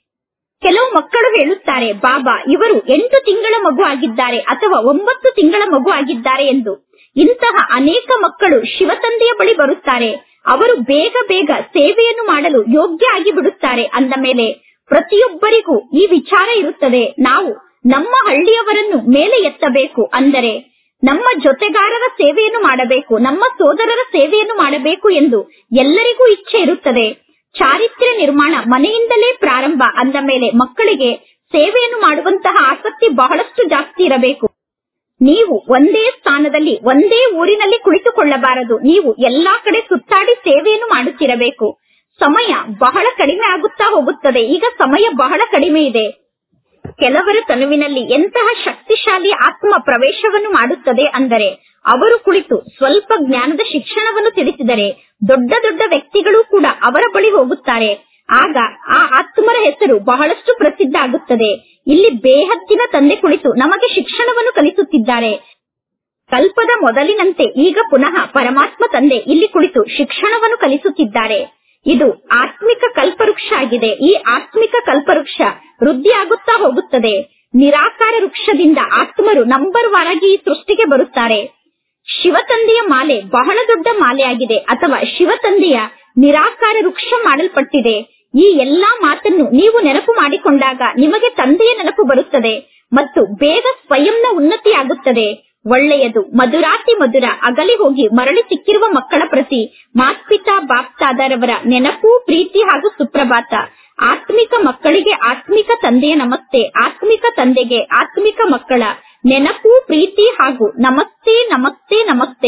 ಕೆಲವು ಮಕ್ಕಳು ಹೇಳುತ್ತಾರೆ ಬಾಬಾ ಇವರು ಎಂಟು ತಿಂಗಳ ಮಗು ಆಗಿದ್ದಾರೆ ಅಥವಾ ಒಂಬತ್ತು ತಿಂಗಳ ಮಗು ಆಗಿದ್ದಾರೆ ಎಂದು ಇಂತಹ ಅನೇಕ ಮಕ್ಕಳು ಶಿವತಂದೆಯ ಬಳಿ ಬರುತ್ತಾರೆ ಅವರು ಬೇಗ ಬೇಗ ಸೇವೆಯನ್ನು ಮಾಡಲು ಯೋಗ್ಯ ಆಗಿ ಬಿಡುತ್ತಾರೆ ಅಂದ ಮೇಲೆ ಪ್ರತಿಯೊಬ್ಬರಿಗೂ ಈ ವಿಚಾರ ಇರುತ್ತದೆ ನಾವು ನಮ್ಮ ಹಳ್ಳಿಯವರನ್ನು ಮೇಲೆ ಎತ್ತಬೇಕು ಅಂದರೆ ನಮ್ಮ ಜೊತೆಗಾರರ ಸೇವೆಯನ್ನು ಮಾಡಬೇಕು ನಮ್ಮ ಸೋದರರ ಸೇವೆಯನ್ನು ಮಾಡಬೇಕು ಎಂದು ಎಲ್ಲರಿಗೂ ಇಚ್ಛೆ ಇರುತ್ತದೆ ಚಾರಿತ್ರ್ಯ ನಿರ್ಮಾಣ ಮನೆಯಿಂದಲೇ ಪ್ರಾರಂಭ ಅಂದ ಮೇಲೆ ಮಕ್ಕಳಿಗೆ ಸೇವೆಯನ್ನು ಮಾಡುವಂತಹ ಆಸಕ್ತಿ ಬಹಳಷ್ಟು ಜಾಸ್ತಿ ಇರಬೇಕು ನೀವು ಒಂದೇ ಸ್ಥಾನದಲ್ಲಿ ಒಂದೇ ಊರಿನಲ್ಲಿ ಕುಳಿತುಕೊಳ್ಳಬಾರದು ನೀವು ಎಲ್ಲಾ ಕಡೆ ಸುತ್ತಾಡಿ ಸೇವೆಯನ್ನು ಮಾಡುತ್ತಿರಬೇಕು ಸಮಯ ಬಹಳ ಕಡಿಮೆ ಆಗುತ್ತಾ ಹೋಗುತ್ತದೆ ಈಗ ಸಮಯ ಬಹಳ ಕಡಿಮೆ ಇದೆ ಕೆಲವರ ತನುವಿನಲ್ಲಿ ಎಂತಹ ಶಕ್ತಿಶಾಲಿ ಆತ್ಮ ಪ್ರವೇಶವನ್ನು ಮಾಡುತ್ತದೆ ಅಂದರೆ ಅವರು ಕುಳಿತು ಸ್ವಲ್ಪ ಜ್ಞಾನದ ಶಿಕ್ಷಣವನ್ನು ತಿಳಿಸಿದರೆ ದೊಡ್ಡ ದೊಡ್ಡ ವ್ಯಕ್ತಿಗಳು ಕೂಡ ಅವರ ಬಳಿ ಹೋಗುತ್ತಾರೆ ಆಗ ಆ ಆತ್ಮರ ಹೆಸರು ಬಹಳಷ್ಟು ಪ್ರಸಿದ್ಧ ಆಗುತ್ತದೆ ಇಲ್ಲಿ ಬೇಹದ್ದಿನ ತಂದೆ ಕುಳಿತು ನಮಗೆ ಶಿಕ್ಷಣವನ್ನು ಕಲಿಸುತ್ತಿದ್ದಾರೆ ಕಲ್ಪದ ಮೊದಲಿನಂತೆ ಈಗ ಪುನಃ ಪರಮಾತ್ಮ ತಂದೆ ಇಲ್ಲಿ ಕುಳಿತು ಶಿಕ್ಷಣವನ್ನು ಕಲಿಸುತ್ತಿದ್ದಾರೆ ಇದು ಆತ್ಮಿಕ ಕಲ್ಪವೃಕ್ಷ ಆಗಿದೆ ಈ ಆತ್ಮಿಕ ಕಲ್ಪವೃಕ್ಷ ವೃದ್ಧಿಯಾಗುತ್ತಾ ಹೋಗುತ್ತದೆ ನಿರಾಕಾರ ವೃಕ್ಷದಿಂದ ಆತ್ಮರು ನಂಬರ್ ವಾರಾಗಿ ಈ ಸೃಷ್ಟಿಗೆ ಬರುತ್ತಾರೆ ಶಿವತಂದೆಯ ಮಾಲೆ ಬಹಳ ದೊಡ್ಡ ಮಾಲೆಯಾಗಿದೆ ಅಥವಾ ಶಿವತಂದೆಯ ನಿರಾಕಾರ ವೃಕ್ಷ ಮಾಡಲ್ಪಟ್ಟಿದೆ ಈ ಎಲ್ಲಾ ಮಾತನ್ನು ನೀವು ನೆನಪು ಮಾಡಿಕೊಂಡಾಗ ನಿಮಗೆ ತಂದೆಯ ನೆನಪು ಬರುತ್ತದೆ ಮತ್ತು ಬೇಗ ಸ್ವಯಂನ ಉನ್ನತಿಯಾಗುತ್ತದೆ ಒಳ್ಳೆಯದು ಮಧುರಾತಿ ಮಧುರ ಅಗಲಿ ಹೋಗಿ ಮರಳಿ ಸಿಕ್ಕಿರುವ ಮಕ್ಕಳ ಪ್ರತಿ ಮಾತ್ಪಿತಾ ಬಾಪ್ತಾದರವರ ನೆನಪು ಪ್ರೀತಿ ಹಾಗೂ ಸುಪ್ರಭಾತ ಆತ್ಮಿಕ ಮಕ್ಕಳಿಗೆ ಆತ್ಮಿಕ ತಂದೆಯ ನಮಸ್ತೆ ಆತ್ಮಿಕ ತಂದೆಗೆ ಆತ್ಮಿಕ ಮಕ್ಕಳ ನೆನಪು ಪ್ರೀತಿ ಹಾಗೂ ನಮಸ್ತೆ ನಮಸ್ತೆ ನಮಸ್ತೆ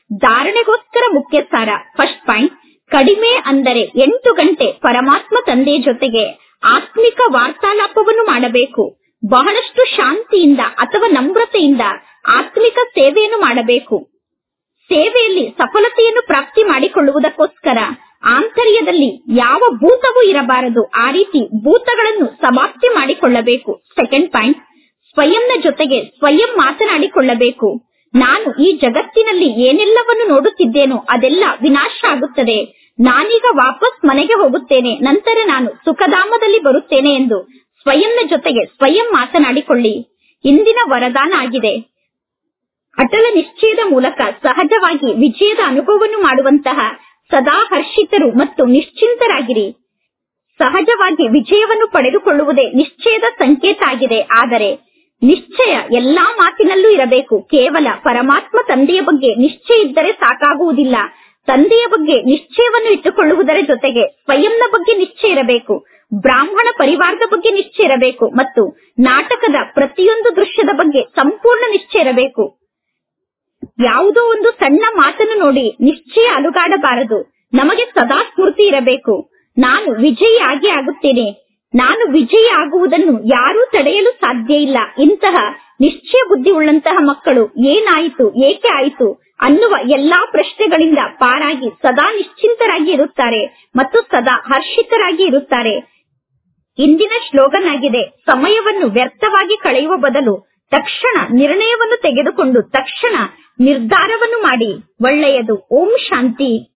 ಧಾರಣೆಗೋಸ್ಕರ ಮುಖ್ಯ ಸಾರ ಫಸ್ಟ್ ಪಾಯಿಂಟ್ ಕಡಿಮೆ ಅಂದರೆ ಎಂಟು ಗಂಟೆ ಪರಮಾತ್ಮ ತಂದೆ ಜೊತೆಗೆ ಆತ್ಮಿಕ ವಾರ್ತಾಲಾಪವನ್ನು ಮಾಡಬೇಕು ಬಹಳಷ್ಟು ಶಾಂತಿಯಿಂದ ಅಥವಾ ನಮ್ರತೆಯಿಂದ ಆತ್ಮಿಕ ಸೇವೆಯನ್ನು ಮಾಡಬೇಕು ಸೇವೆಯಲ್ಲಿ ಸಫಲತೆಯನ್ನು ಪ್ರಾಪ್ತಿ ಮಾಡಿಕೊಳ್ಳುವುದಕ್ಕೋಸ್ಕರ ಆಂತರ್ಯದಲ್ಲಿ ಯಾವ ಭೂತವೂ ಇರಬಾರದು ಆ ರೀತಿ ಭೂತಗಳನ್ನು ಸಮಾಪ್ತಿ ಮಾಡಿಕೊಳ್ಳಬೇಕು ಸೆಕೆಂಡ್ ಪಾಯಿಂಟ್ ಸ್ವಯಂನ ಜೊತೆಗೆ ಸ್ವಯಂ ಮಾತನಾಡಿಕೊಳ್ಳಬೇಕು ನಾನು ಈ ಜಗತ್ತಿನಲ್ಲಿ ಏನೆಲ್ಲವನ್ನು ನೋಡುತ್ತಿದ್ದೇನೋ ಅದೆಲ್ಲ ವಿನಾಶ ಆಗುತ್ತದೆ ನಾನೀಗ ವಾಪಸ್ ಮನೆಗೆ ಹೋಗುತ್ತೇನೆ ನಂತರ ನಾನು ಸುಖಧಾಮದಲ್ಲಿ ಬರುತ್ತೇನೆ ಎಂದು ಸ್ವಯಂನ ಜೊತೆಗೆ ಸ್ವಯಂ ಮಾತನಾಡಿಕೊಳ್ಳಿ ಇಂದಿನ ವರದಾನ ಆಗಿದೆ ಅಟಲ ನಿಶ್ಚಯದ ಮೂಲಕ ಸಹಜವಾಗಿ ವಿಜಯದ ಅನುಭವವನ್ನು ಮಾಡುವಂತಹ ಸದಾ ಹರ್ಷಿತರು ಮತ್ತು ನಿಶ್ಚಿಂತರಾಗಿರಿ ಸಹಜವಾಗಿ ವಿಜಯವನ್ನು ಪಡೆದುಕೊಳ್ಳುವುದೇ ನಿಶ್ಚಯದ ಸಂಕೇತ ಆಗಿದೆ ಆದರೆ ನಿಶ್ಚಯ ಎಲ್ಲಾ ಮಾತಿನಲ್ಲೂ ಇರಬೇಕು ಕೇವಲ ಪರಮಾತ್ಮ ತಂದೆಯ ಬಗ್ಗೆ ನಿಶ್ಚಯ ಇದ್ದರೆ ಸಾಕಾಗುವುದಿಲ್ಲ ತಂದೆಯ ಬಗ್ಗೆ ನಿಶ್ಚಯವನ್ನು ಇಟ್ಟುಕೊಳ್ಳುವುದರ ಜೊತೆಗೆ ಸ್ವಯಂನ ಬಗ್ಗೆ ನಿಶ್ಚಯ ಇರಬೇಕು ಬ್ರಾಹ್ಮಣ ಪರಿವಾರದ ಬಗ್ಗೆ ನಿಶ್ಚಯ ಇರಬೇಕು ಮತ್ತು ನಾಟಕದ ಪ್ರತಿಯೊಂದು ದೃಶ್ಯದ ಬಗ್ಗೆ ಸಂಪೂರ್ಣ ನಿಶ್ಚಯ ಇರಬೇಕು ಯಾವುದೋ ಒಂದು ಸಣ್ಣ ಮಾತನ್ನು ನೋಡಿ ನಿಶ್ಚಯ ಅಲುಗಾಡಬಾರದು ನಮಗೆ ಸದಾ ಸ್ಮೃತಿ ಇರಬೇಕು ನಾನು ವಿಜಯಿ ಆಗೇ ಆಗುತ್ತೇನೆ ನಾನು ವಿಜಯಿ ಆಗುವುದನ್ನು ಯಾರೂ ತಡೆಯಲು ಸಾಧ್ಯ ಇಲ್ಲ ಇಂತಹ ನಿಶ್ಚಯ ಬುದ್ಧಿ ಉಳ್ಳಂತಹ ಮಕ್ಕಳು ಏನಾಯಿತು ಏಕೆ ಆಯಿತು ಅನ್ನುವ ಎಲ್ಲಾ ಪ್ರಶ್ನೆಗಳಿಂದ ಪಾರಾಗಿ ಸದಾ ನಿಶ್ಚಿಂತರಾಗಿ ಇರುತ್ತಾರೆ ಮತ್ತು ಸದಾ ಹರ್ಷಿತರಾಗಿ ಇರುತ್ತಾರೆ ಇಂದಿನ ಶ್ಲೋಗನ್ ಆಗಿದೆ ಸಮಯವನ್ನು ವ್ಯರ್ಥವಾಗಿ ಕಳೆಯುವ ಬದಲು ತಕ್ಷಣ ನಿರ್ಣಯವನ್ನು ತೆಗೆದುಕೊಂಡು ತಕ್ಷಣ ನಿರ್ಧಾರವನ್ನು ಮಾಡಿ ಒಳ್ಳೆಯದು ಓಂ ಶಾಂತಿ